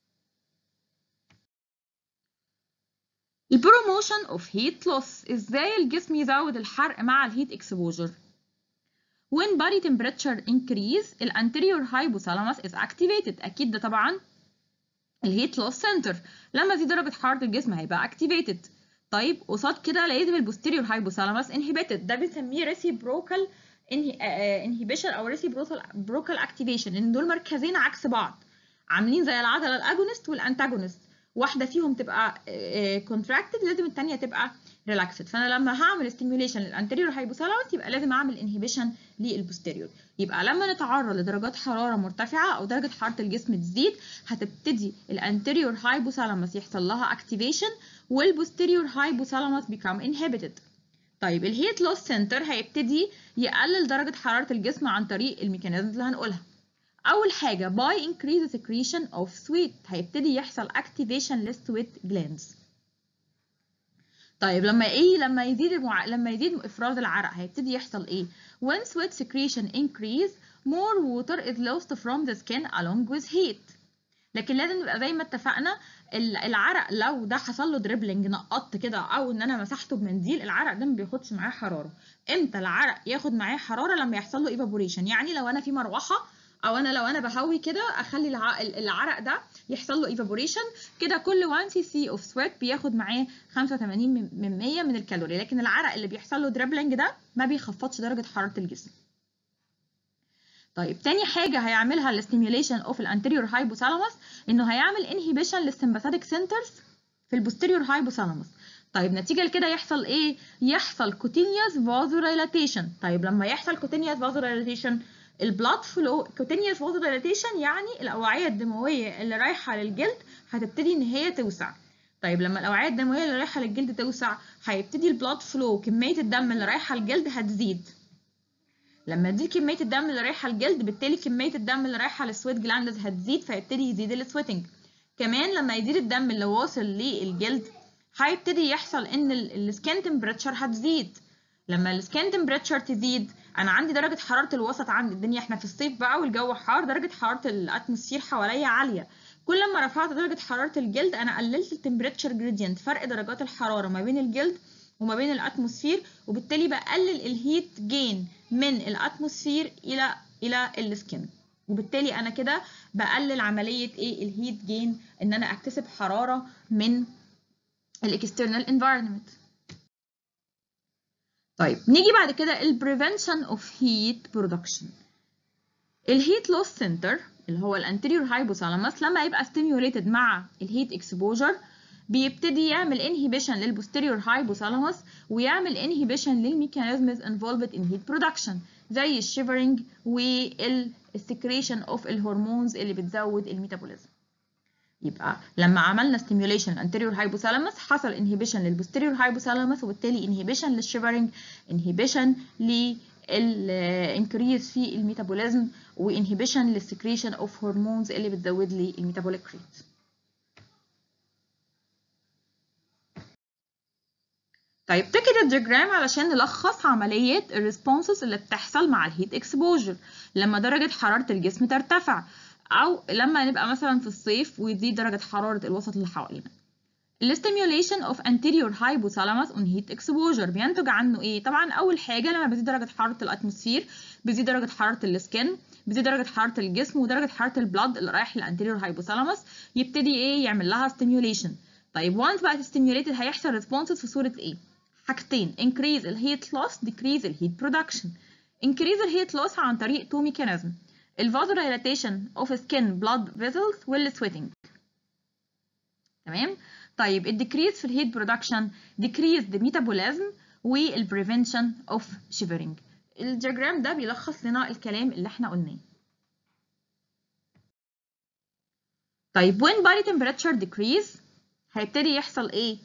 البروموشن اوف هيت لوس ازاي الجسم يزود الحرق مع الهيت اكسبوجر when body temperature increase ال anterior hypothalamus is activated اكيد ده طبعا الهيت لوس سنتر لما تزيد درجة حرارة الجسم هيبقى activated طيب قصاد كده لازم البوستيريور هايبوثالاموس انهبيتد ده بنسميه ريسيبروكال انهبيشن او ريسيبروكال اكتيفيشن لان دول مركزين عكس بعض عاملين زي العضله الاجونست والانتاجونست واحده فيهم تبقى كونتراكتد لازم الثانيه تبقى ريلاكسد فانا لما هعمل ستيميوليشن للانتيريور هايبوثالاموس يبقى لازم اعمل انهبيشن للبوستيريور يبقى لما نتعرض لدرجات حراره مرتفعه او درجه حراره الجسم تزيد هتبتدي الانتيريور هايبوثالاموس يحصل لها اكتيفيشن والبوستيريور هايبوثالاموس become inhibited طيب الهيت لوس سنتر هيبتدي يقلل درجة حرارة الجسم عن طريق الميكانيزم اللي هنقولها أول حاجة by increase secretion of sweat هيبتدي يحصل activation للسويت glands طيب لما ايه لما يزيد المع... لما يزيد افراز العرق هيبتدي يحصل ايه when sweat secretion increase more water is lost from the skin along with heat لكن لازم نبقى زي ما اتفقنا العرق لو ده حصل له دريبلنج نقطت كده او ان انا مسحته بمنديل العرق ده ما بياخدش معاه حراره امتى العرق ياخد معاه حراره لما يحصل له ايفابوريشن يعني لو انا في مروحه او انا لو انا بهوي كده اخلي العرق ده يحصل له ايفابوريشن كده كل 1 سي سي اوف سويت بياخد معاه 85 من 100 من الكالوري لكن العرق اللي بيحصل له دريبلنج ده ما بيخفضش درجه حراره الجسم طيب تاني حاجة هيعملها الاستيميوليشن اوف الانتيريور هايبوثالاموس انه هيعمل انهيبيشن للسمباثيك سنترز في البوستيريور هايبوثالاموس طيب نتيجة لكده يحصل ايه؟ يحصل كوتينيوس فازوريلاتيشن طيب لما يحصل كوتينيوس فازوريلاتيشن البلاد فلو كوتينيوس فازوريلاتيشن يعني الأوعية الدموية اللي رايحة للجلد هتبتدي ان هي توسع طيب لما الأوعية الدموية اللي رايحة للجلد توسع هيبتدي البلاد فلو كمية الدم اللي رايحة للجلد هتزيد لما تزيد كميه الدم اللي رايحه الجلد بالتالي كميه الدم اللي رايحه للسويت جلاندز هتزيد فيبتدي يزيد السويتنج كمان لما يزيد الدم اللي واصل للجلد هيبتدي يحصل ان السكان تمبريتشر هتزيد لما السكان تمبريتشر تزيد انا عندي درجه حراره الوسط عندي الدنيا احنا في الصيف بقى والجو حار درجه حراره الاتموسفير حواليا عاليه كل ما رفعت درجه حراره الجلد انا قللت التمبريتشر جريدينت فرق درجات الحراره ما بين الجلد وما بين الاتموسفير وبالتالي بقلل الهيت جين من الاتموسفير الى الى السكن وبالتالي انا كده بقلل عمليه ايه الهيت جين ان انا اكتسب حراره من الاكسترنال انفايرمنت طيب نيجي بعد كده ال prevention of heat production الهيت لوس سنتر اللي هو الانتيريور هايبوثالاموس لما يبقى stimulated مع الهيت اكسبوجر بيبتدي يعمل inhibition للبوستيريور هايبوثالاموس ويعمل inhibition للميكانيزمز involved in heat production زي الشيفرنج والسكريشن اوف الهرمونز اللي بتزود الميتابوليزم يبقى لما عملنا stimulation للانتيريور هايبوثالاموس حصل inhibition للبوستيريور هايبوثالاموس وبالتالي inhibition للشيفرنج inhibition لل increase في الميتابوليزم وinhibition للسكريشن اوف هرمونز اللي بتزود لي الميتابوليك ريت طيب تكت الدياجرام علشان نلخص عملية الريسبونسز اللي بتحصل مع الهيت اكسبوجر لما درجة حرارة الجسم ترتفع أو لما نبقى مثلا في الصيف ويزيد درجة حرارة الوسط اللي حوالينا. الاستيميوليشن اوف anterior hypothalamus on heat exposure بينتج عنه ايه؟ طبعا أول حاجة لما بتزيد درجة حرارة الأتموسفير بتزيد درجة حرارة السكن بتزيد درجة حرارة الجسم ودرجة حرارة البلد اللي رايح للانتيريور hypothalamus يبتدي ايه؟ يعمل لها stimulation. طيب once بقت stimulated هيحصل responses في صورة ايه؟ حاجتين increase الهيت loss decrease الهيت production increase الهيت loss عن طريق two mechanism الvasodilatation of skin blood vessels والsweating تمام طيب الديكريز في الهيت production decrease the metabolism والprevention of shivering الدياجرام ده بيلخص لنا الكلام اللي احنا قلناه طيب when body temperature decrease هيبتدي يحصل ايه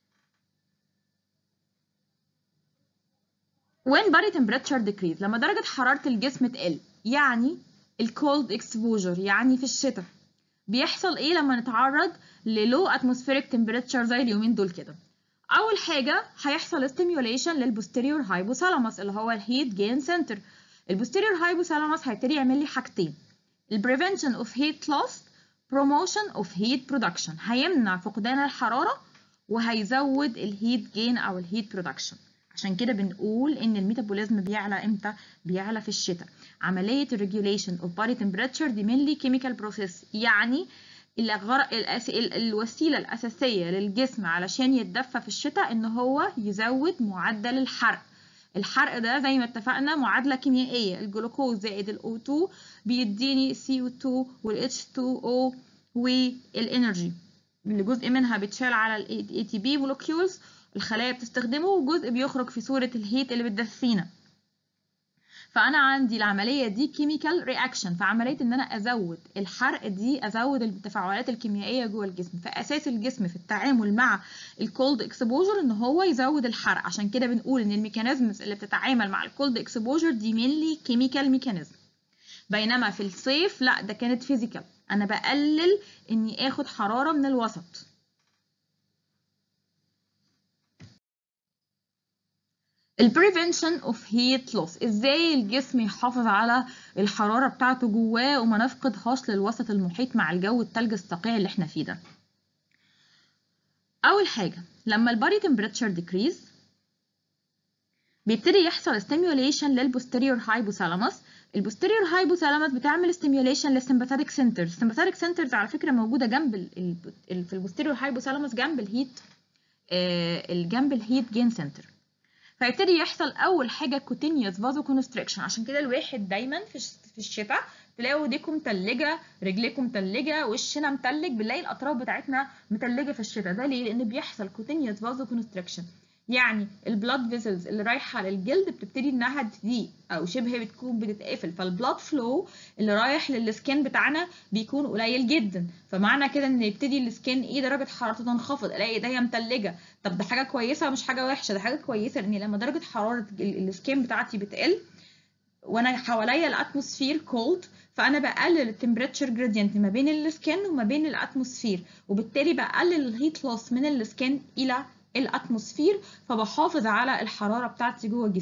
when body temperature decrease لما درجة حرارة الجسم تقل يعني الكولد exposure يعني في الشتاء بيحصل ايه لما نتعرض للو atmospheric temperature زي اليومين دول كده اول حاجة هيحصل stimulation للبوستيريور هايبوثالاموس اللي هو الهيت جين سنتر البوستيريور هايبوثالاموس هيبتدي يعمل لي حاجتين prevention of heat loss promotion of heat production هيمنع فقدان الحرارة وهيزود الهيت جين او الهيت برودكشن عشان كده بنقول ان الميتابوليزم بيعلى امتى بيعلى في الشتاء عمليه الريجوليشن اوف بادي تمبريتشر دي مينلي كيميكال بروسيس يعني الغر... الأس... الوسيله الاساسيه للجسم علشان يتدفى في الشتاء ان هو يزود معدل الحرق الحرق ده زي ما اتفقنا معادله كيميائيه الجلوكوز زائد الاو 2 بيديني CO2 والاتش 2 او والانرجي اللي جزء منها بيتشال على الاي تي بي مولكيولز الخلايا بتستخدمه وجزء بيخرج في صورة الهيت اللي بتدفينا فأنا عندي العملية دي كيميكال رياكشن فعملية إن أنا أزود الحرق دي أزود التفاعلات الكيميائية جوه الجسم فأساس الجسم في التعامل مع الكولد اكسبوجر إن هو يزود الحرق عشان كده بنقول إن الميكانيزمز اللي بتتعامل مع الكولد اكسبوجر دي مينلي كيميكال ميكانيزم بينما في الصيف لا ده كانت فيزيكال أنا بقلل إني آخد حرارة من الوسط البريفنشن اوف هيت لوس ازاي الجسم يحافظ على الحراره بتاعته جواه وما نفقدهاش للوسط المحيط مع الجو التلج الصقيع اللي احنا فيه ده اول حاجه لما البادي تمبريتشر ديكريز بيبتدي يحصل ستيميوليشن للبوستيريور هايبوثالاموس البوستيريور هايبوثالاموس بتعمل ستيميوليشن للسمباثيك سنترز السمباثيك سنترز على فكره موجوده جنب ال ال في البوستيريور هايبوثالاموس جنب الهيت آه جنب الهيت جين سنتر فيبتدي يحصل اول حاجه كوتينيوس فازو كونستريكشن عشان كده الواحد دايما في في الشتاء تلاقوا ايديكم متلجه رجليكم متلجه وشنا متلج بنلاقي الاطراف بتاعتنا متلجه في الشتاء ده ليه لان بيحصل كوتينيوس فازو كونستريكشن يعني البلاد فيسلز اللي رايحه للجلد بتبتدي انها تضيق او شبه بتكون بتتقفل فالبلاد فلو اللي رايح للسكين بتاعنا بيكون قليل جدا فمعنى كده ان يبتدي السكين ايه درجه حرارته تنخفض الاقي ايديا متلجه طب ده حاجه كويسه مش حاجه وحشه ده حاجه كويسه لان لما درجه حراره السكين بتاعتي بتقل وانا حواليا الاتموسفير كولد فانا بقلل التمبريتشر جريدينت ما بين السكين وما بين الاتموسفير وبالتالي بقلل الهيت لوس من السكين الى الاتموسفير فبحافظ على الحراره بتاعتي جوه جسمي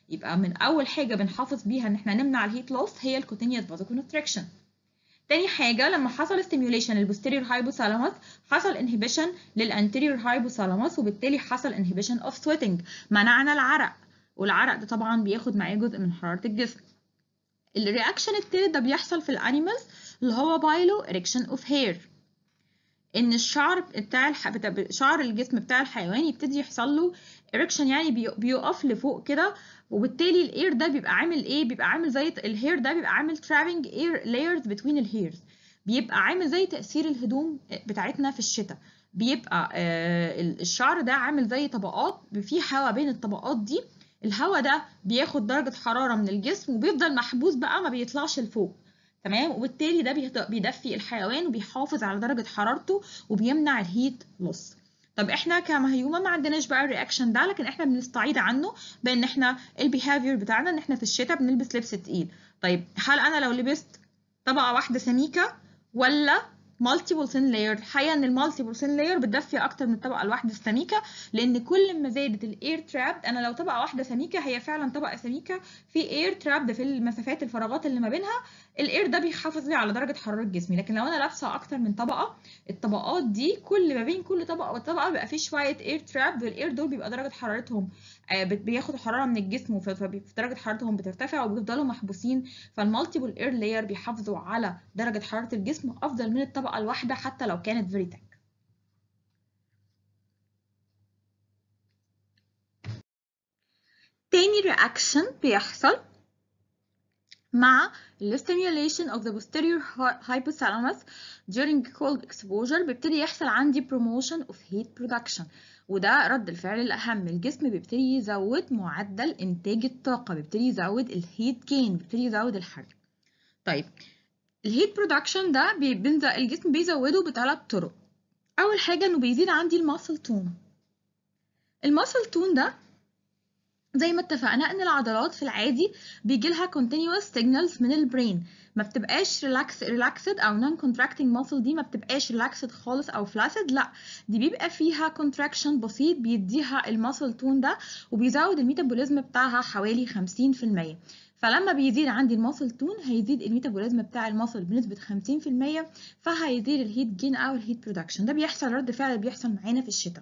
يبقى من اول حاجه بنحافظ بيها ان احنا نمنع الهيت لوس هي الكوتينيوس فازوكونستريكشن تاني حاجة لما حصل ستيميوليشن للبوستيريور هايبوثالاموس حصل انهبيشن للانتيريور هايبوثالاموس وبالتالي حصل انهبيشن اوف سويتنج منعنا العرق والعرق ده طبعا بياخد معاه جزء من حرارة الجسم الرياكشن التالت ده بيحصل في الانيمالز اللي هو بايلو اريكشن اوف هير ان الشعر بتاع الح... بتاع شعر الجسم بتاع الحيوان يبتدي يحصل له اريكشن يعني بي... بيقف لفوق كده وبالتالي الاير ده بيبقى عامل ايه بيبقى عامل زي الهير ده بيبقى عامل trapping air layers between الهيرز بيبقى عامل زي تأثير الهدوم بتاعتنا في الشتاء بيبقى آه الشعر ده عامل زي طبقات في هواء بين الطبقات دي الهواء ده بياخد درجة حرارة من الجسم وبيفضل محبوس بقى ما بيطلعش لفوق تمام وبالتالي ده بيدفي الحيوان وبيحافظ على درجة حرارته وبيمنع الهيت لوس طب احنا كمهيومه ما عندناش بقى الرياكشن ده لكن احنا بنستعيد عنه بان احنا البيهافير بتاعنا ان احنا في الشتاء بنلبس لبس تقيل طيب هل انا لو لبست طبقه واحده سميكه ولا مالتيبل ثين لاير الحقيقه ان المالتيبل ثين لاير بتدفي اكتر من الطبقه الواحده السميكه لان كل ما زادت الاير تراب انا لو طبقه واحده سميكه هي فعلا طبقه سميكه في اير تراب في المسافات الفراغات اللي ما بينها الاير ده بيحافظ لي على درجه حراره جسمي لكن لو انا لابسه اكتر من طبقه الطبقات دي كل ما بين كل طبقه وطبقه بيبقى في شويه اير تراب والاير دول بيبقى درجه حرارتهم بياخدوا حراره من الجسم فدرجه حرارتهم بترتفع وبيفضلوا محبوسين فالمالتيبل اير لاير بيحافظوا على درجه حراره الجسم افضل من الطبقه الواحده حتى لو كانت فيري تك تاني رياكشن بيحصل مع ال stimulation of the posterior hypothalamus during cold exposure بيبتدي يحصل عندي promotion of heat production وده رد الفعل الأهم الجسم بيبتدي يزود معدل إنتاج الطاقة بيبتدي يزود الهيت جين بيبتدي يزود الحرق طيب الهيت برودكشن ده بينزل الجسم بيزوده بثلاث طرق أول حاجة إنه بيزيد عندي الماسل تون الماسل تون ده زي ما اتفقنا ان العضلات في العادي بيجي لها continuous signals من البرين ما بتبقاش relax relaxed او non contracting muscle دي ما بتبقاش relaxed خالص او flaccid لا دي بيبقى فيها contraction بسيط بيديها الماسل تون ده وبيزود الميتابوليزم بتاعها حوالي 50% فلما بيزيد عندي الماسل تون هيزيد الميتابوليزم بتاع الماسل بنسبة 50% فهيزيد الهيت جين او الهيت برودكشن ده بيحصل رد فعل بيحصل معانا في الشتاء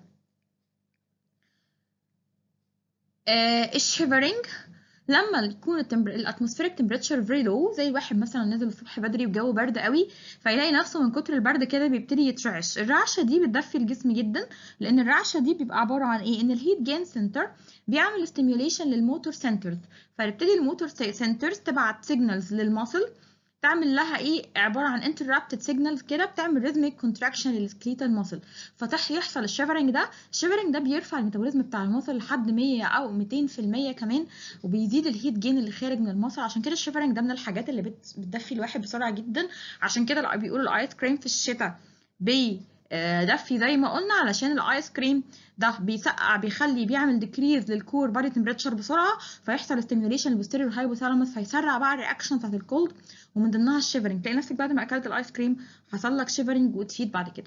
آه الشيفرنج لما يكون الاتموسفيريك تمبريتشر فيري لو زي واحد مثلا نزل الصبح بدري والجو برد قوي فيلاقي نفسه من كتر البرد كده بيبتدي يترعش الرعشه دي بتدفي الجسم جدا لان الرعشه دي بيبقى عباره عن ايه ان الهيت جين سنتر بيعمل ستيميوليشن للموتور سنترز فيبتدي الموتور سنترز تبعت سيجنالز للماسل تعمل لها ايه عباره عن interrupted signals كده بتعمل rhythmic contraction للسكليتال ماسل فتح يحصل الشيفرنج ده الشيفرنج ده بيرفع الميتابوليزم بتاع الماسل لحد 100 او 200% كمان وبيزيد الهيت جين اللي خارج من الماسل عشان كده الشيفرنج ده من الحاجات اللي بتدفي الواحد بسرعه جدا عشان كده بيقولوا الايس كريم في الشتاء بي دفي زي ما قلنا علشان الايس كريم ده بيسقع بيخلي بيعمل ديكريز للكور بادي تمبريتشر بسرعه فيحصل ستيميوليشن للبوستيريور هايبوثالاموس فيسرع بقى الرياكشن بتاعت الكولد ومن ضمنها الشيفرنج تلاقي نفسك بعد ما اكلت الايس كريم حصل لك شيفرنج وتفيد بعد كده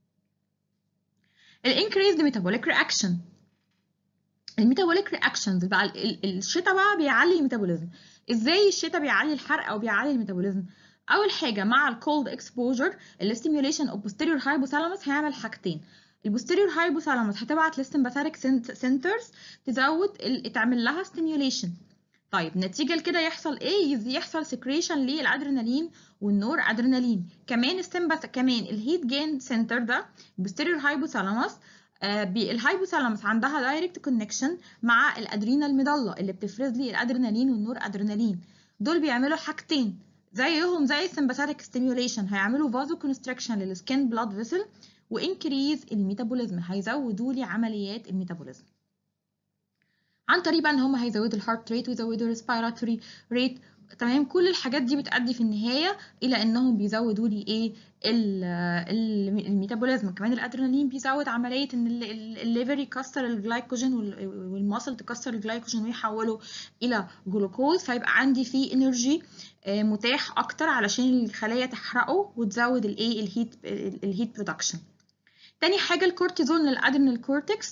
الانكريزد ميتابوليك رياكشن الميتابوليك رياكشنز بقى الشتاء بقى بيعلي الميتابوليزم ازاي الشتاء بيعلي الحرق او بيعلي الميتابوليزم اول حاجه مع الكولد اكسبوجر الاستيميوليشن اوف posterior hypothalamus هيعمل حاجتين البوستيريور هايبوثالاموس هتبعت للسمباثيك سنترز تزود تعمل لها ستيميوليشن طيب نتيجه لكده يحصل ايه يحصل سكريشن للادرينالين والنور ادرينالين كمان السمباث كمان الهيت جين سنتر ده البوستيريور هايبوثالاموس آه الهايبوثالاموس عندها دايركت كونكشن مع الادرينال ميدالا اللي بتفرز لي الادرينالين والنور ادرينالين دول بيعملوا حاجتين زيهم زي السمباثيك ستيميوليشن هيعملوا فازو كونستراكشن للسكين بلاد فيسل وانكريز الميتابوليزم هيزودوا لي عمليات الميتابوليزم عن طريق بقى ان هم هيزودوا الهارت ريت ويزودوا الريسبيراتوري ريت تمام كل الحاجات دي بتؤدي في النهايه الى انهم بيزودوا لي ايه الميتابوليزم كمان الادرينالين بيزود عمليه ان الليفر يكسر الجلايكوجين والماسل تكسر الجلايكوجين ويحوله الى جلوكوز فيبقى عندي فيه انرجي متاح اكتر علشان الخلايا تحرقه وتزود الايه الهيت الهيت برودكشن تاني حاجه الكورتيزون للادرينال كورتكس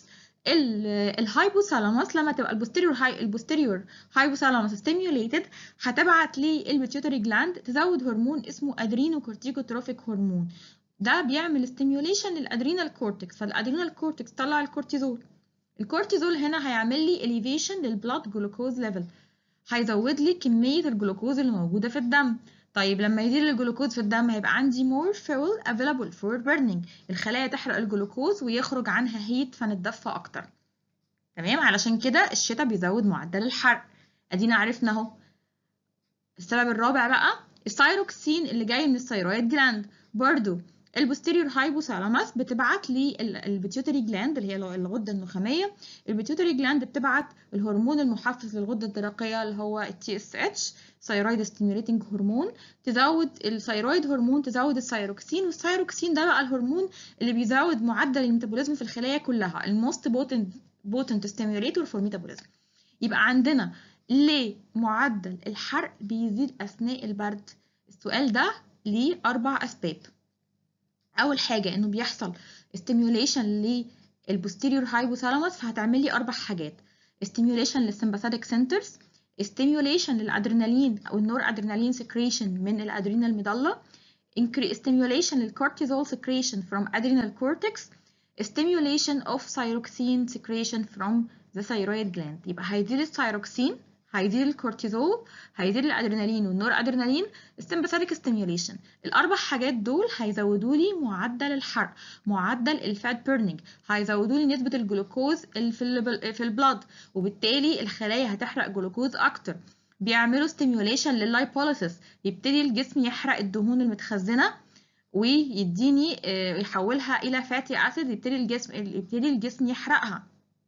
الهايبوثالاموس لما تبقى البوستيريور هاي البوستيريور هايبوثالاموس ستيميوليتد هتبعت للبيتيوتري جلاند تزود هرمون اسمه ادرينوكورتيكوتروفيك هرمون ده بيعمل ستيميوليشن للادرينال كورتكس فالادرينال كورتكس طلع الكورتيزول الكورتيزول هنا هيعمل لي elevation للبلاد جلوكوز ليفل هيزود لي كمية الجلوكوز اللي موجودة في الدم طيب لما يزيد الجلوكوز في الدم هيبقى عندي more fuel available for burning الخلايا تحرق الجلوكوز ويخرج عنها هيت فنتدفى اكتر تمام علشان كده الشتاء بيزود معدل الحرق ادينا عرفنا اهو السبب الرابع بقى الثايروكسين اللي جاي من الثيرويد جلاند برضو البوستيريور هايبوثالاموس بتبعت لي البيتيوتري جلاند اللي هي الغده النخاميه البيتيوتري جلاند بتبعت الهرمون المحفز للغده الدرقيه اللي هو التي اس اتش ثايرويد ستيميوليتنج هرمون تزود الثايرويد هرمون تزود الثايروكسين والثايروكسين ده بقى الهرمون اللي بيزود معدل الميتابوليزم في الخلايا كلها الموست بوتنت بوتنت ستيميوليتور فور ميتابوليزم يبقى عندنا ليه معدل الحرق بيزيد اثناء البرد السؤال ده ليه اربع اسباب اول حاجه انه بيحصل ستيميوليشن للبوستيريور هايبوثالاموس فهتعمل لي اربع حاجات ستيميوليشن للسمباثيك سنترز ستيميوليشن للادرينالين او النور ادرينالين سكريشن من الادرينال ميدالا stimulation للcortisol secretion from adrenal cortex stimulation of thyroxine secretion from the thyroid gland يبقى هيزيد الثيروكسين هيزيد الكورتيزول هيزيد الادرينالين والنور ادرينالين السمباثيك ستيميوليشن الاربع حاجات دول هيزودوا لي معدل الحرق معدل الفات بيرنينج هيزودوا لي نسبه الجلوكوز في في البلاد وبالتالي الخلايا هتحرق جلوكوز اكتر بيعملوا ستيميوليشن لللايبوليسيس يبتدي الجسم يحرق الدهون المتخزنه ويديني يحولها الى فاتي اسيد يبتدي الجسم يبتدي الجسم يحرقها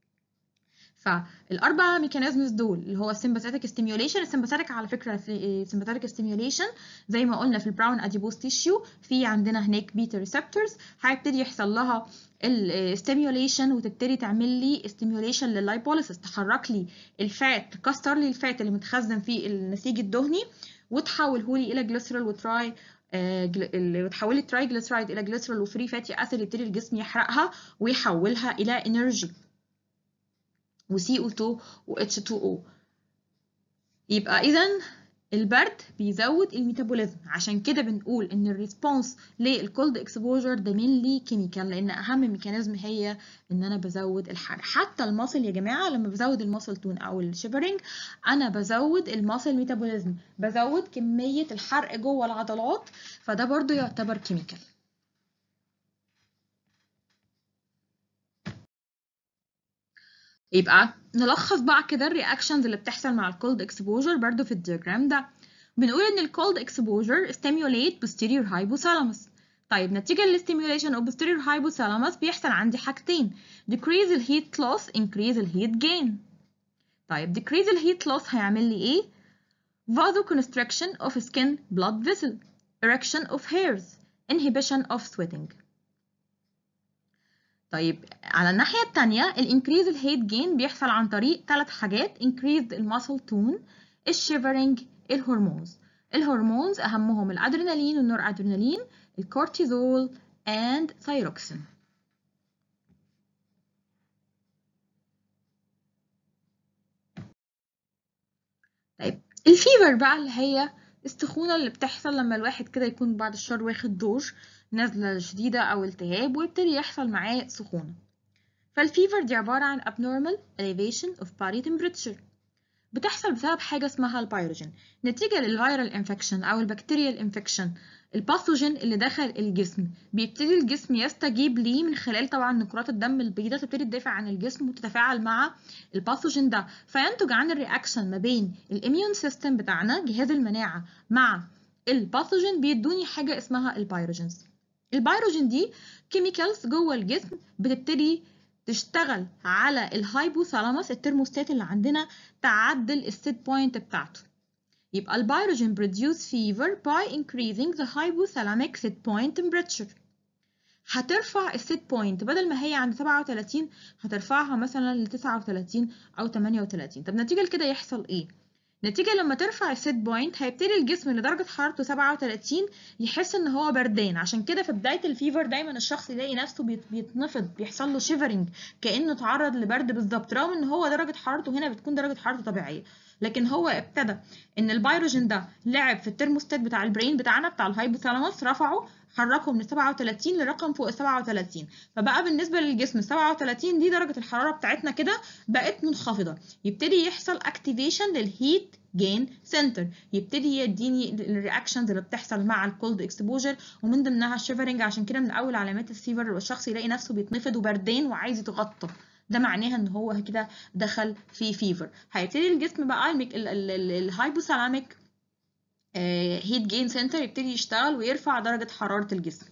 فالاربع ميكانيزمز دول اللي هو السمباثيك ستيميوليشن السمباثيك على فكره في السمباثيك ستيميوليشن زي ما قلنا في البراون اديبوز تيشيو في عندنا هناك بيتا ريسبتورز هيبتدي يحصل لها الستيميوليشن وتبتدي تعمل لي ستيميوليشن لللايبوليسيس تحرك لي الفات تكسر لي الفات اللي متخزن في النسيج الدهني وتحوله لي الى جليسرول وتراي وتحول التراي جليسرايد الى جليسرول وفري فاتي اسيد يبتدي الجسم يحرقها ويحولها الى انرجي و CO2 و H2O يبقى إذا البرد بيزود الميتابوليزم عشان كده بنقول إن الريسبونس للكولد اكسبوجر ده مينلي كيميكال لأن أهم ميكانيزم هي إن أنا بزود الحرق حتى المصل يا جماعة لما بزود المصل تون أو الشيفرنج أنا بزود المصل ميتابوليزم بزود كمية الحرق جوه العضلات فده برضو يعتبر كيميكال يبقى نلخص بقى كده الرياكشنز اللي بتحصل مع الكولد اكسبوجر برضو في الدياجرام ده بنقول ان الكولد اكسبوجر stimulate posterior hypothalamus طيب نتيجة للستيميوليشن of posterior hypothalamus بيحصل عندي حاجتين decrease الهيت loss increase الهيت gain طيب decrease الهيت loss هيعمل لي ايه vasoconstriction of skin blood vessel erection of hairs inhibition of sweating طيب على الناحية التانية الانكريز الهيت جين بيحصل عن طريق ثلاث حاجات increased الماسل تون الشيفرنج الهرمونز الهرمونز أهمهم الأدرينالين والنور أدرينالين الكورتيزول and thyroxine طيب الفيفر بقى اللي هي السخونة اللي بتحصل لما الواحد كده يكون بعد الشر واخد دور نزلة شديدة أو التهاب ويبتدي يحصل معاه سخونة فالفيفر دي عبارة عن abnormal elevation of body temperature بتحصل بسبب حاجة اسمها البيروجين نتيجة للفيرال انفكشن أو البكتيريال انفكشن الباثوجين اللي دخل الجسم بيبتدي الجسم يستجيب ليه من خلال طبعا نقرات الدم البيضاء تبتدي تدافع عن الجسم وتتفاعل مع الباثوجين ده فينتج عن الرياكشن ما بين الاميون سيستم بتاعنا جهاز المناعة مع الباثوجين بيدوني حاجة اسمها البيروجينز البيروجين دي كيميكالز جوه الجسم بتبتدي تشتغل على الهايبوثالاموس الترموستات اللي عندنا تعدل السيت بوينت بتاعته يبقى البيروجين produce fever by increasing the hypothalamic set point temperature هترفع السيت بوينت بدل ما هي عند 37 هترفعها مثلا ل 39 او 38 طب نتيجة لكده يحصل ايه نتيجة لما ترفع السيت بوينت هيبتدي الجسم اللي درجة حرارته 37 يحس ان هو بردان عشان كده في بداية الفيفر دايما الشخص يلاقي نفسه بيت- بيتنفض بيحصل له شيفرنج كأنه اتعرض لبرد بالظبط رغم ان هو درجة حرارته هنا بتكون درجة حرارته طبيعية لكن هو ابتدى ان البيروجين ده لعب في الترموستات بتاع البرين بتاعنا بتاع الهايبوثالاموس رفعه حركه من 37 لرقم فوق 37 فبقى بالنسبه للجسم 37 دي درجه الحراره بتاعتنا كده بقت منخفضه يبتدي يحصل اكتيفيشن للهيت جين سنتر يبتدي يديني الرياكشنز اللي بتحصل مع الكولد اكسبوجر ومن ضمنها الشيفرنج عشان كده من اول علامات الفيفر الشخص يلاقي نفسه بيتنفض وبردان وعايز يتغطى ده معناها ان هو كده دخل في فيفر هيبتدي الجسم بقى الهايبوثالاميك هيت جين سنتر يبتدي يشتغل ويرفع درجة حرارة الجسم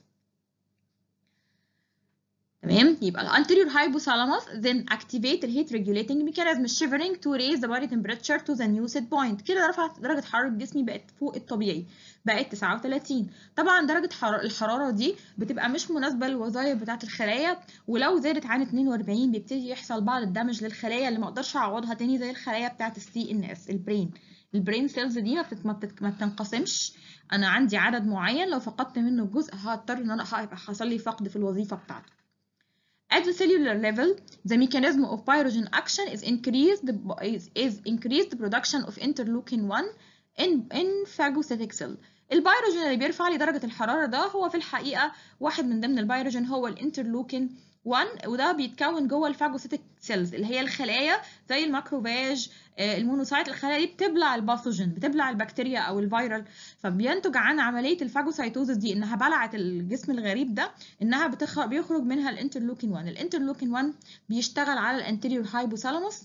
تمام يبقى ال anterior hypothalamus then activate the heat regulating mechanism shivering to raise the body temperature to the new set point كده رفعت درجة حرارة جسمي بقت فوق الطبيعي بقت 39 طبعا درجة حرارة الحرارة دي بتبقى مش مناسبة للوظائف بتاعة الخلايا ولو زادت عن 42 بيبتدي يحصل بعض الدمج للخلايا اللي ما اقدرش اعوضها تاني زي الخلايا بتاعة السي ان اس البرين البرين سيلز دي ما, بتت... ما, بتت... ما بتنقسمش انا عندي عدد معين لو فقدت منه جزء هضطر ان انا هيبقى حصل لي فقد في الوظيفه بتاعته At the cellular level, the mechanism of pyrogen action is increased is, is increased production of interleukin 1 in in phagocytic cell. البيروجين اللي بيرفع لي درجة الحرارة ده هو في الحقيقة واحد من ضمن البيروجين هو الانترلوكين 1 وده بيتكون جوه الفاجوسيتك سيلز اللي هي الخلايا زي الماكروفاج المونوسايت الخلايا دي بتبلع الباثوجين بتبلع البكتيريا او الفيرال فبينتج عن عمليه الفاجوسايتوزس دي انها بلعت الجسم الغريب ده انها بتخرج بيخرج منها الانترلوكين 1 الانترلوكين 1 بيشتغل على الانتيريور هايبوثالاموس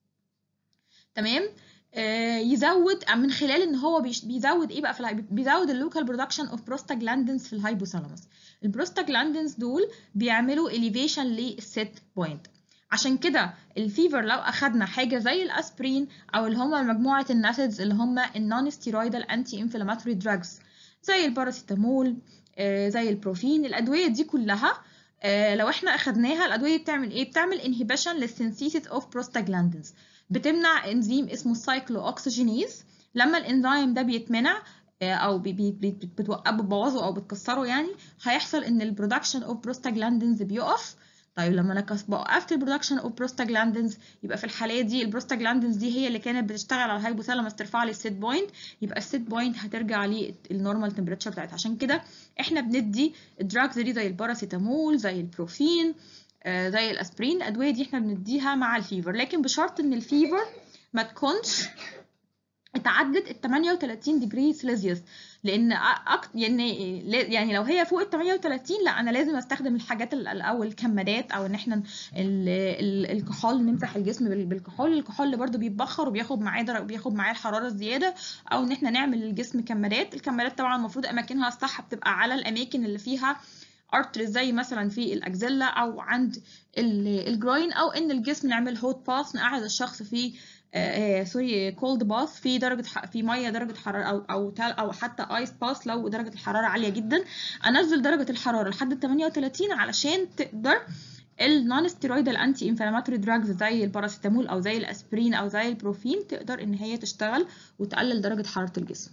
تمام آه يزود من خلال ان هو بيزود ايه بقى في بيزود اللوكال برودكشن اوف بروستاجلاندينز في الهايبوثالاموس البروستاجلاندينز دول بيعملوا elevation للست بوينت عشان كده الفيفر لو اخدنا حاجه زي الاسبرين او اللي هم مجموعه الناسيدز اللي هم النون ستيرويدال انتي انفلاماتوري دراجز زي الباراسيتامول آه زي البروفين الادويه دي كلها آه لو احنا اخدناها الادويه بتعمل ايه بتعمل انهبيشن للسينثيسيس اوف بروستاجلاندينز بتمنع انزيم اسمه السايكلو اوكسجينيز لما الانزيم ده بيتمنع او بي بي بي بتوقفه بتبوظه او بتكسره يعني هيحصل ان البرودكشن اوف بروستاجلاندينز بيقف طيب لما انا وقفت البرودكشن اوف بروستاجلاندينز يبقى في الحاليه دي البروستاجلاندينز دي هي اللي كانت بتشتغل على الهايبوثالاموس ترفع لي السيت بوينت يبقى السيت بوينت هترجع للنورمال تمبريتشر بتاعتها عشان كده احنا بندي الدراجز دي زي الباراسيتامول زي البروفين آه زي الاسبرين الادويه دي احنا بنديها مع الفيفر لكن بشرط ان الفيفر ما تكونش اتعدت ال 38 ديجري سيليزيوس لان أكت... يعني يعني لو هي فوق ال 38 لا انا لازم استخدم الحاجات او الكمادات او ان احنا ال... ال... الكحول نمسح الجسم بالكحول الكحول اللي برده بيتبخر وبياخد معاه در... بياخد معاه الحراره الزياده او ان احنا نعمل للجسم كمادات الكمادات طبعا المفروض اماكنها الصح بتبقى على الاماكن اللي فيها ارتريز زي مثلا في الاكزيلا او عند الجروين او ان الجسم نعمل هوت باث نقعد الشخص في آه سوري كولد باث في درجه في ميه درجه حراره او او او حتى ايس باث لو درجه الحراره عاليه جدا انزل درجه الحراره لحد 38 علشان تقدر النون ستيرويدال انتي انفلاماتوري دراجز زي الباراسيتامول او زي الاسبرين او زي البروفين تقدر ان هي تشتغل وتقلل درجه حراره الجسم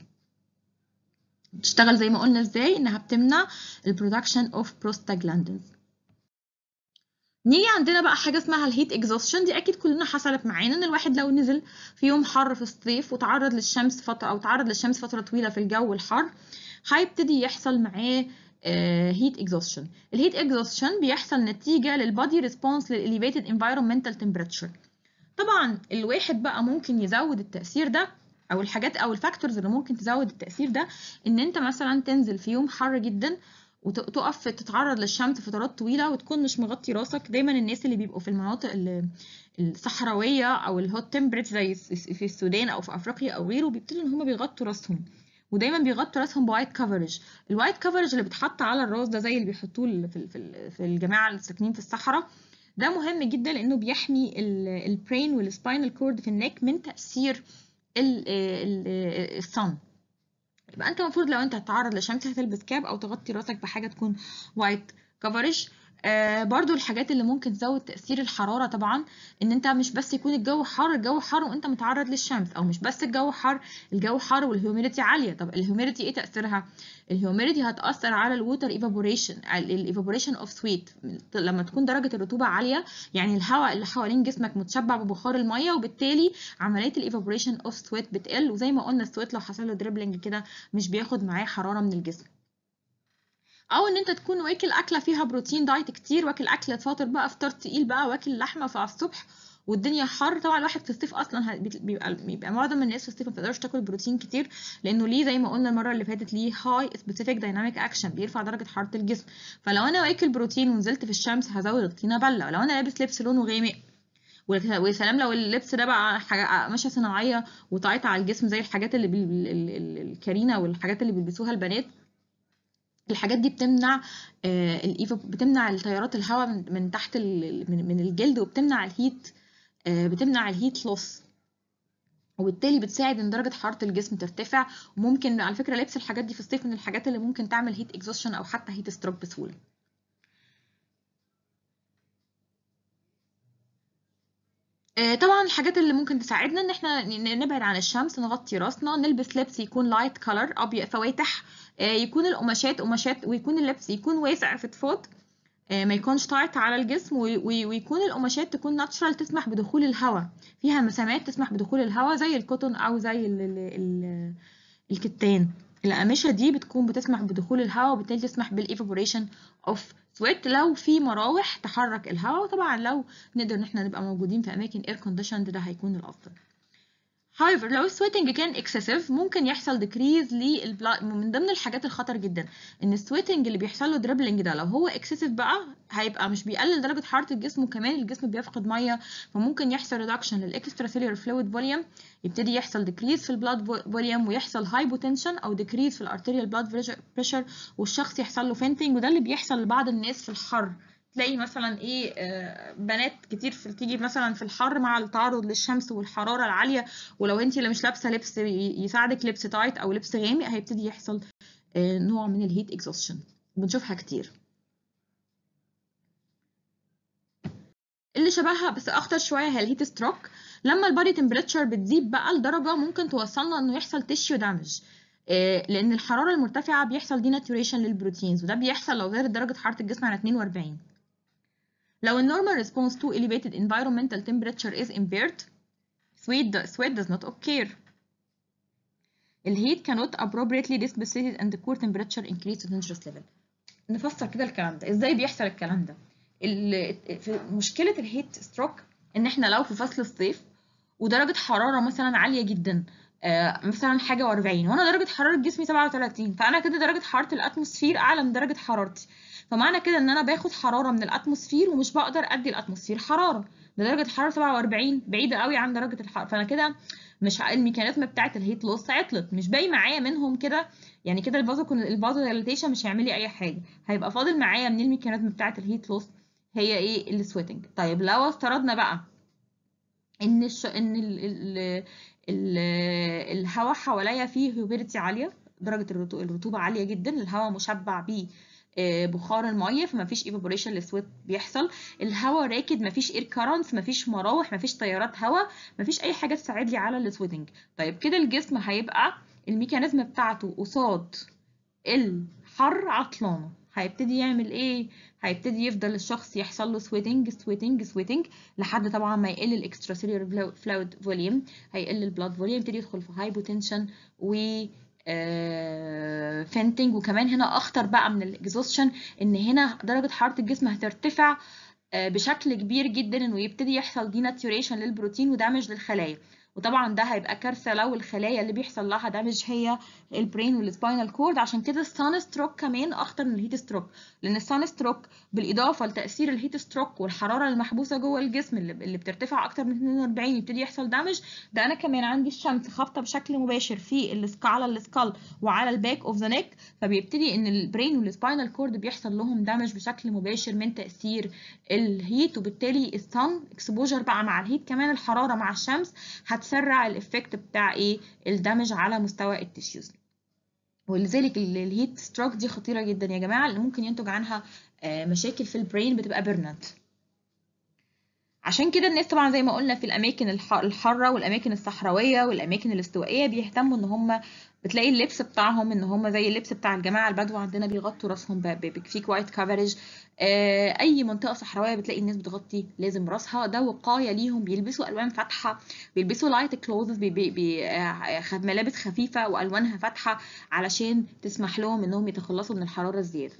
بتشتغل زي ما قلنا ازاي انها بتمنع البرودكشن اوف بروستاجلاندينز نيجي عندنا بقى حاجه اسمها الهيت اكزوستشن دي اكيد كلنا حصلت معانا ان الواحد لو نزل في يوم حر في الصيف وتعرض للشمس فتره او تعرض للشمس فتره طويله في الجو الحر هيبتدي يحصل معاه هيت اكزوستشن الهيت اكزوستشن بيحصل نتيجه للبادي ريسبونس للاليفيتد انفايرمنتال تمبريتشر طبعا الواحد بقى ممكن يزود التاثير ده او الحاجات او الفاكتورز اللي ممكن تزود التاثير ده ان انت مثلا تنزل في يوم حر جدا وتقف تتعرض للشمس فترات طويله وتكون مش مغطي راسك دايما الناس اللي بيبقوا في المناطق الصحراويه او الهوت تمبريت زي في السودان او في افريقيا او غيره بيبتدوا ان هم بيغطوا راسهم ودايما بيغطوا راسهم بوايت كفرج الوايت كفرج اللي بيتحط على الراس ده زي اللي بيحطوه في في الجماعه اللي ساكنين في الصحراء ده مهم جدا لانه بيحمي البرين والسباينال كورد في النك من تاثير الصن يبقى انت المفروض لو انت هتتعرض للشمس هتلبس كاب او تغطي راسك بحاجه تكون وايت كفرج آه برضو الحاجات اللي ممكن تزود تأثير الحرارة طبعا ان انت مش بس يكون الجو حر الجو حر وانت متعرض للشمس او مش بس الجو حر الجو حر والهيوميديتي عالية طب الهيوميديتي ايه تأثيرها الهيوميديتي هتأثر على الووتر ايفابوريشن الايفابوريشن اوف سويت لما تكون درجة الرطوبة عالية يعني الهواء اللي حوالين جسمك متشبع ببخار المية وبالتالي عملية الايفابوريشن اوف سويت بتقل وزي ما قلنا السويت لو حصل له دريبلينج كده مش بياخد معاه حرارة من الجسم او ان انت تكون واكل اكله فيها بروتين دايت كتير واكل اكل فاطر بقى فطار تقيل بقى واكل لحمه فعلى الصبح والدنيا حر طبعا الواحد في الصيف اصلا بيبقى بيبقى معظم الناس في الصيف ما بتقدرش تاكل بروتين كتير لانه ليه زي ما قلنا المره اللي فاتت ليه هاي سبيسيفيك دايناميك اكشن بيرفع درجه حراره الجسم فلو انا واكل بروتين ونزلت في الشمس هزود الطينه بله ولو انا لابس لبس لونه غامق ويا سلام لو اللبس ده بقى حاجه قماشه صناعيه وطايته على الجسم زي الحاجات اللي الكارينا والحاجات اللي بيلبسوها البنات الحاجات دي بتمنع الايفا بتمنع التيارات الهواء من تحت من الجلد وبتمنع الهيت بتمنع الهيت لوس وبالتالي بتساعد ان درجه حراره الجسم ترتفع وممكن على فكره لبس الحاجات دي في الصيف من الحاجات اللي ممكن تعمل هيت اكزوشن او حتى هيت ستروك بسهوله طبعا الحاجات اللي ممكن تساعدنا ان احنا نبعد عن الشمس نغطي راسنا نلبس لبس يكون لايت كولر ابيض فواتح يكون القماشات قماشات ويكون اللبس يكون واسع في فضفاض ما يكونش تايت على الجسم ويكون القماشات تكون ناتشرال تسمح بدخول الهواء فيها مسامات تسمح بدخول الهواء زي الكوتون او زي ال ال ال الكتان القماشه دي بتكون بتسمح بدخول الهواء وبالتالي تسمح بالايفابوريشن اوف سويت لو في مراوح تحرك الهواء وطبعا لو نقدر ان احنا نبقى موجودين في اماكن اير كونديشند ده هيكون الافضل however لو السويتنج كان excessive ممكن يحصل decrease للبلا من ضمن الحاجات الخطر جدا ان السويتنج اللي بيحصل له دريبلينج ده لو هو excessive بقى هيبقى مش بيقلل درجه حراره الجسم وكمان الجسم بيفقد ميه فممكن يحصل reduction للاكسترا سيلولار فلويد فوليوم يبتدي يحصل decrease في البلاد فوليوم ويحصل hypotension او decrease في الارتيريال بلاد بريشر والشخص يحصل له فينتنج وده اللي بيحصل لبعض الناس في الحر تلاقي مثلا ايه آه بنات كتير في تيجي مثلا في الحر مع التعرض للشمس والحراره العاليه ولو انت اللي مش لابسه لبس يساعدك لبس تايت او لبس غامق هيبتدي يحصل آه نوع من الهيت اكزوشن بنشوفها كتير اللي شبهها بس اخطر شويه هي الهيت ستروك لما البادي تمبريتشر بتزيد بقى لدرجه ممكن توصلنا انه يحصل تيشيو دامج لان الحراره المرتفعه بيحصل ديناتوريشن للبروتينز وده بيحصل لو زادت درجه حراره الجسم عن 42 لو النورمال response to elevated environmental temperature is impaired sweat, sweat does not occur الهيت cannot appropriately dissipated and the core temperature increase to dangerous level نفسر كده الكلام ده ازاي بيحصل الكلام ده في مشكله الهيت ستروك ان احنا لو في فصل الصيف ودرجه حراره مثلا عاليه جدا آه مثلا حاجه و40 وانا درجه حراره جسمي 37 فانا كده درجه حراره الاتموسفير اعلى من درجه حرارتي فمعنى كده ان انا باخد حراره من الاتموسفير ومش بقدر ادي الاتموسفير حراره ده درجه حراره 47 بعيده قوي عن درجه الحراره فانا كده مش الميكانيزم بتاعه الهيت لوس عطلت مش باقي معايا منهم كده يعني كده البازو البازو دايليتيشن مش هيعمل لي اي حاجه هيبقى فاضل معايا من الميكانيزم بتاعه الهيت لوس هي ايه السويتنج طيب لو افترضنا بقى ان الش... ان ال... ال... ال... الهواء حواليا فيه هيوميديتي عاليه درجه الرطوبه عاليه جدا الهواء مشبع بيه بخار الميه فما فيش ايفابوريشن للسويت بيحصل الهواء راكد ما فيش اير كارنتس ما فيش مراوح ما فيش تيارات هواء ما فيش اي حاجه تساعد لي على السويتنج طيب كده الجسم هيبقى الميكانيزم بتاعته قصاد الحر عطلانه هيبتدي يعمل ايه هيبتدي يفضل الشخص يحصل له سويتنج سويتنج سويتنج لحد طبعا ما يقل الاكسترا سيلولار فلويد فوليوم هيقل البلاد فوليوم يبتدي يدخل في هايبوتنشن و فينتنج وكمان هنا اخطر بقى من الاكزوستشن ان هنا درجه حراره الجسم هترتفع بشكل كبير جدا انه يبتدي يحصل ديناتوريشن للبروتين ودامج للخلايا وطبعا ده هيبقى كارثه لو الخلايا اللي بيحصل لها دامج هي البرين والسباينال كورد عشان كده السان ستروك كمان اخطر من الهيت ستروك لان السان ستروك بالاضافه لتاثير الهيت ستروك والحراره المحبوسه جوه الجسم اللي, اللي بترتفع اكتر من 42 يبتدي يحصل دامج ده انا كمان عندي الشمس خابطه بشكل مباشر في السك على السكال وعلى الباك اوف ذا نيك فبيبتدي ان البرين والسباينال كورد بيحصل لهم دامج بشكل مباشر من تاثير الهيت وبالتالي السان اكسبوجر بقى مع الهيت كمان الحراره مع الشمس هتسرع الافكت بتاع ايه الدمج على مستوى التيشوز ولذلك الهيت ستروك دي خطيرة جدا يا جماعة اللي ممكن ينتج عنها مشاكل في البرين بتبقى بيرنت عشان كده الناس طبعا زي ما قلنا في الاماكن الحاره والاماكن الصحراويه والاماكن الاستوائيه بيهتموا ان هم بتلاقي اللبس بتاعهم ان هم زي اللبس بتاع الجماعه البدو عندنا بيغطوا راسهم بكفيك وايت كفرج اي منطقه صحراويه بتلاقي الناس بتغطي لازم راسها ده وقايه ليهم بيلبسوا الوان فاتحه بيلبسوا لايت كلوزز بي بي بي ملابس خفيفه والوانها فاتحه علشان تسمح لهم انهم يتخلصوا من الحراره الزياده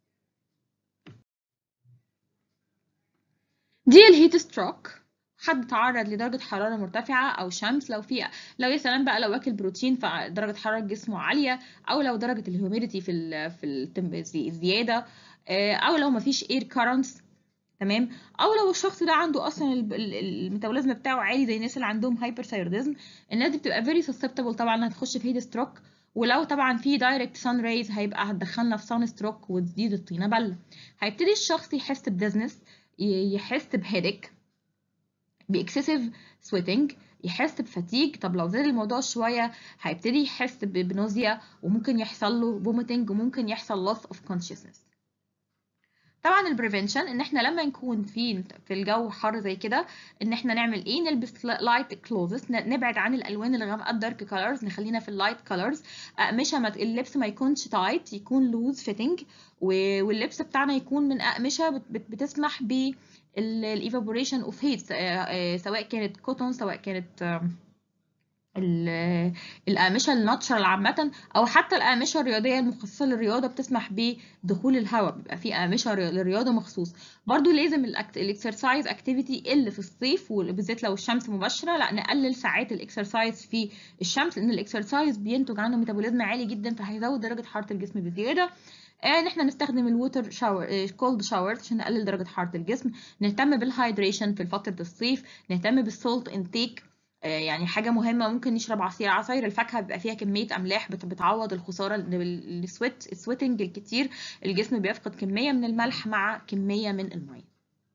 دي الهيت ستروك حد تعرض لدرجة حرارة مرتفعة أو شمس لو في لو يا سلام بقى لو واكل بروتين فدرجة حرارة جسمه عالية أو لو درجة الهيوميديتي في ال في الزيادة أو لو مفيش اير كارنتس تمام أو لو الشخص ده عنده أصلا الميتابوليزم بتاعه عالي زي الناس اللي عندهم هايبرثايروديزم الناس دي بتبقى فيري سسبتبل طبعا هتخش في هيت ستروك ولو طبعا في دايركت سان ريز هيبقى هتدخلنا في سان ستروك وتزيد الطينة بلة هيبتدي الشخص يحس بدزنس يحس بهيدك باكسسيف سويتنج يحس بفتيج طب لو زاد الموضوع شويه هيبتدي يحس بنوزيا وممكن يحصل له فوميتنج وممكن يحصل loss of consciousness طبعا البريفنشن ان احنا لما نكون في في الجو حر زي كده ان احنا نعمل ايه نلبس لايت كلوزز نبعد عن الالوان الغامقه الدارك كولرز نخلينا في اللايت كولرز اقمشه ما اللبس ما يكونش تايت يكون لوز فيتنج واللبس بتاعنا يكون من اقمشه بتسمح ب الايفابوريشن اوف هيت سواء كانت كوتون سواء كانت الأقمشة الناتشرال عامة أو حتى الأقمشة الرياضية المخصصة للرياضة بتسمح بدخول الهواء بيبقى في أقمشة للرياضة مخصوص برضو لازم الاكسرسايز اكتيفيتي يقل في الصيف وبالذات لو الشمس مباشرة لا نقلل ساعات الاكسرسايز في الشمس لأن الاكسرسايز بينتج عنه ميتابوليزم عالي جدا فهيزود درجة حرارة الجسم بزيادة ان احنا نستخدم الووتر شاور كولد شاورز عشان نقلل درجه حراره الجسم نهتم بالهايدريشن في فتره الصيف نهتم بالسولت انتيك يعني حاجه مهمه ممكن نشرب عصير عصاير الفاكهه بيبقى فيها كميه املاح بتعوض الخساره السويت السويتنج الكتير الجسم بيفقد كميه من الملح مع كميه من الميه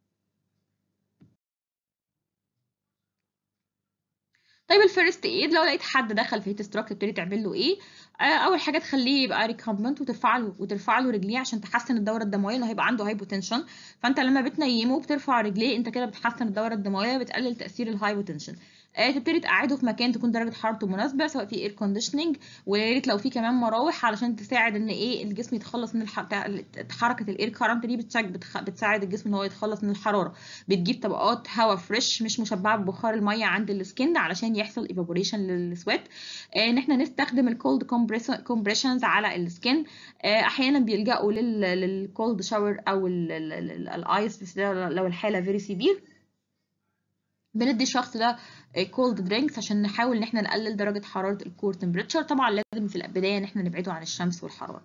طيب الفيرست ايد لو لقيت حد دخل في هيت ستروك تبتدي تعمل له ايه اول حاجه تخليه يبقى ريكامبنت وترفع له وترفع له رجليه عشان تحسن الدوره الدمويه لانه هيبقى عنده هايبوتنشن فانت لما بتنيمه وبترفع رجليه انت كده بتحسن الدوره الدمويه بتقلل تاثير الهايبوتنشن آه تبتدي تقعده في مكان تكون درجه حرارته مناسبه سواء في اير كونديشننج ويا ريت لو في كمان مراوح علشان تساعد ان ايه الجسم يتخلص من الح... حركه الاير كارنت دي بتخ... بتساعد الجسم ان هو يتخلص من الحراره بتجيب طبقات هواء فريش مش مشبعه ببخار الميه عند السكين علشان يحصل ايفابوريشن للسويت آه ان احنا نستخدم الكولد كومبريشنز على السكين آه احيانا بيلجأوا للكولد شاور او الايس لو الحاله فيري سيفير بندي الشخص ده كولد درينكس عشان نحاول ان احنا نقلل درجه حراره الكور تمبريتشر طبعا لازم في البدايه ان احنا نبعده عن الشمس والحراره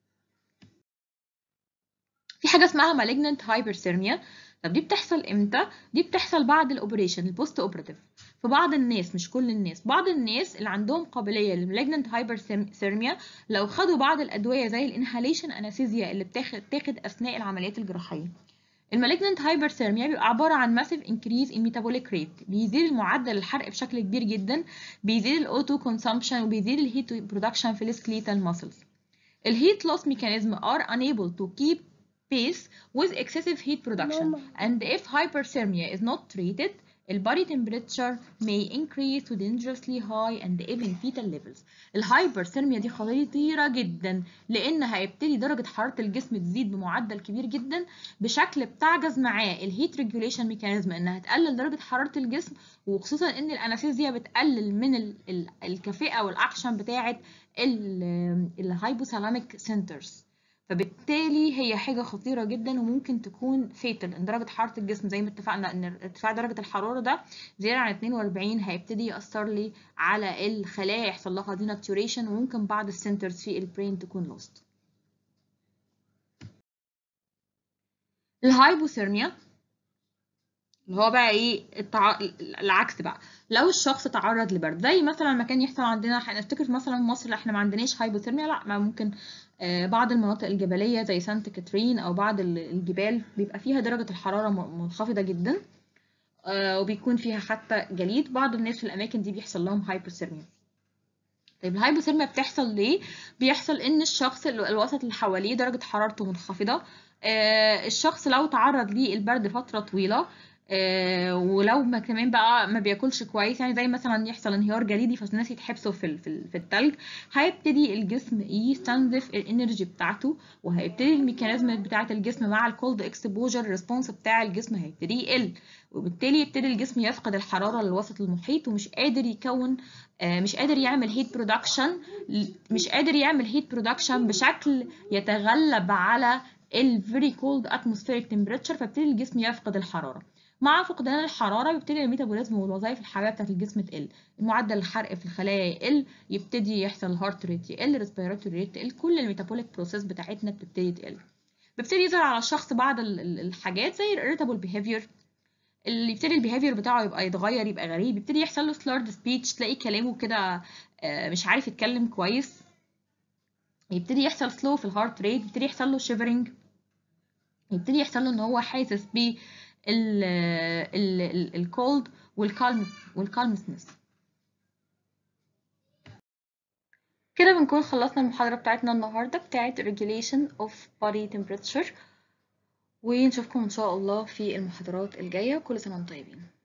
في حاجه اسمها malignant hyperthermia طب دي بتحصل امتى دي بتحصل بعد الاوبريشن البوست اوبراتيف في بعض الناس مش كل الناس بعض الناس اللي عندهم قابليه للمالجنت هايبرثيرميا لو خدوا بعض الادويه زي الانهاليشن انستيزيا اللي بتاخد اثناء العمليات الجراحيه المالجنت هايبرثيرميا بيبقى عباره عن ماسيف انكريز ان ميتابوليك ريت بيزيد المعدل الحرق بشكل كبير جدا بيزيد الاوتو كونسامبشن وبيزيد الهيت برودكشن في السكليتال ماسلز الهيت loss mechanism are unable to keep pace with excessive heat production and if hyperthermia is not treated البادي temperature may increase to dangerously high and even fetal levels الهايبرثيرميا دي خطيرة جدا لأن هيبتدي درجة حرارة الجسم تزيد بمعدل كبير جدا بشكل بتعجز معاه الهيت ريجوليشن ميكانيزم انها تقلل درجة حرارة الجسم وخصوصا ان الانستيزيا بتقلل من ال ال الكفاءة والاكشن بتاعة الهايبوثالاميك سنترز فبالتالي هي حاجة خطيرة جدا وممكن تكون فيتال ان درجة حرارة الجسم زي ما اتفقنا ان ارتفاع درجة الحرارة ده زيادة عن 42 هيبتدي يأثر لي على الخلايا يحصل لها ديناتوريشن وممكن بعض السنترز في البرين تكون لوست. الهايبوثيرميا اللي هو بقى ايه التع... العكس بقى لو الشخص تعرض لبرد زي مثلا ما كان يحصل عندنا هنفتكر مثلا مصر احنا ما عندناش هايبوثيرميا لا ما ممكن آه بعض المناطق الجبليه زي سانت كاترين او بعض الجبال بيبقى فيها درجه الحراره منخفضه جدا آه وبيكون فيها حتى جليد بعض الناس في الاماكن دي بيحصل لهم هايبوثيرميا طيب الهايبوثيرميا بتحصل ليه بيحصل ان الشخص ال- الوسط اللي حواليه درجة حرارته منخفضة آه، الشخص لو تعرض للبرد فترة طويلة آه، ولو ما كمان بقى ما بياكلش كويس يعني زي مثلا يحصل انهيار جليدي فالناس يتحبسوا في ال- في ال- في التلج هيبتدي الجسم يستنزف الانرجي بتاعته وهيبتدي الميكانيزم بتاعه الجسم مع الكولد اكسبوجر الريسبونس بتاع الجسم هيبتدي يقل وبالتالي يبتدي الجسم يفقد الحرارة للوسط المحيط ومش قادر يكون آه، مش قادر يعمل هيت برودكشن مش قادر يعمل هيت برودكشن بشكل يتغلب على ال very cold atmospheric temperature فبتدي الجسم يفقد الحرارة مع فقدان الحرارة بيبتدي الميتابوليزم والوظائف الحيوية بتاعة الجسم تقل معدل الحرق في الخلايا يقل يبتدي يحصل هارت ريت يقل ريسبيراتوري ريت تقل كل الميتابوليك بروسيس بتاعتنا بتبتدي تقل بيبتدي يظهر على الشخص بعض ال- ال- الحاجات زي الاريتابل بيهيفير اللي يبتدي البيهيفير بتاعه يبقى يتغير يبقى غريب يبتدي يحصل له slurred speech تلاقي كلامه كده آه، مش عارف يتكلم كويس يبتدي يحصل سلو في الهارت ريت يبتدي يحصل له شيفرنج يبتدي يحصل له ان هو حاسس ب الكولد والكالم والكالمسنس كده بنكون خلصنا المحاضرة بتاعتنا النهاردة بتاعت regulation of body temperature ونشوفكم إن شاء الله في المحاضرات الجاية كل سنة وانتم طيبين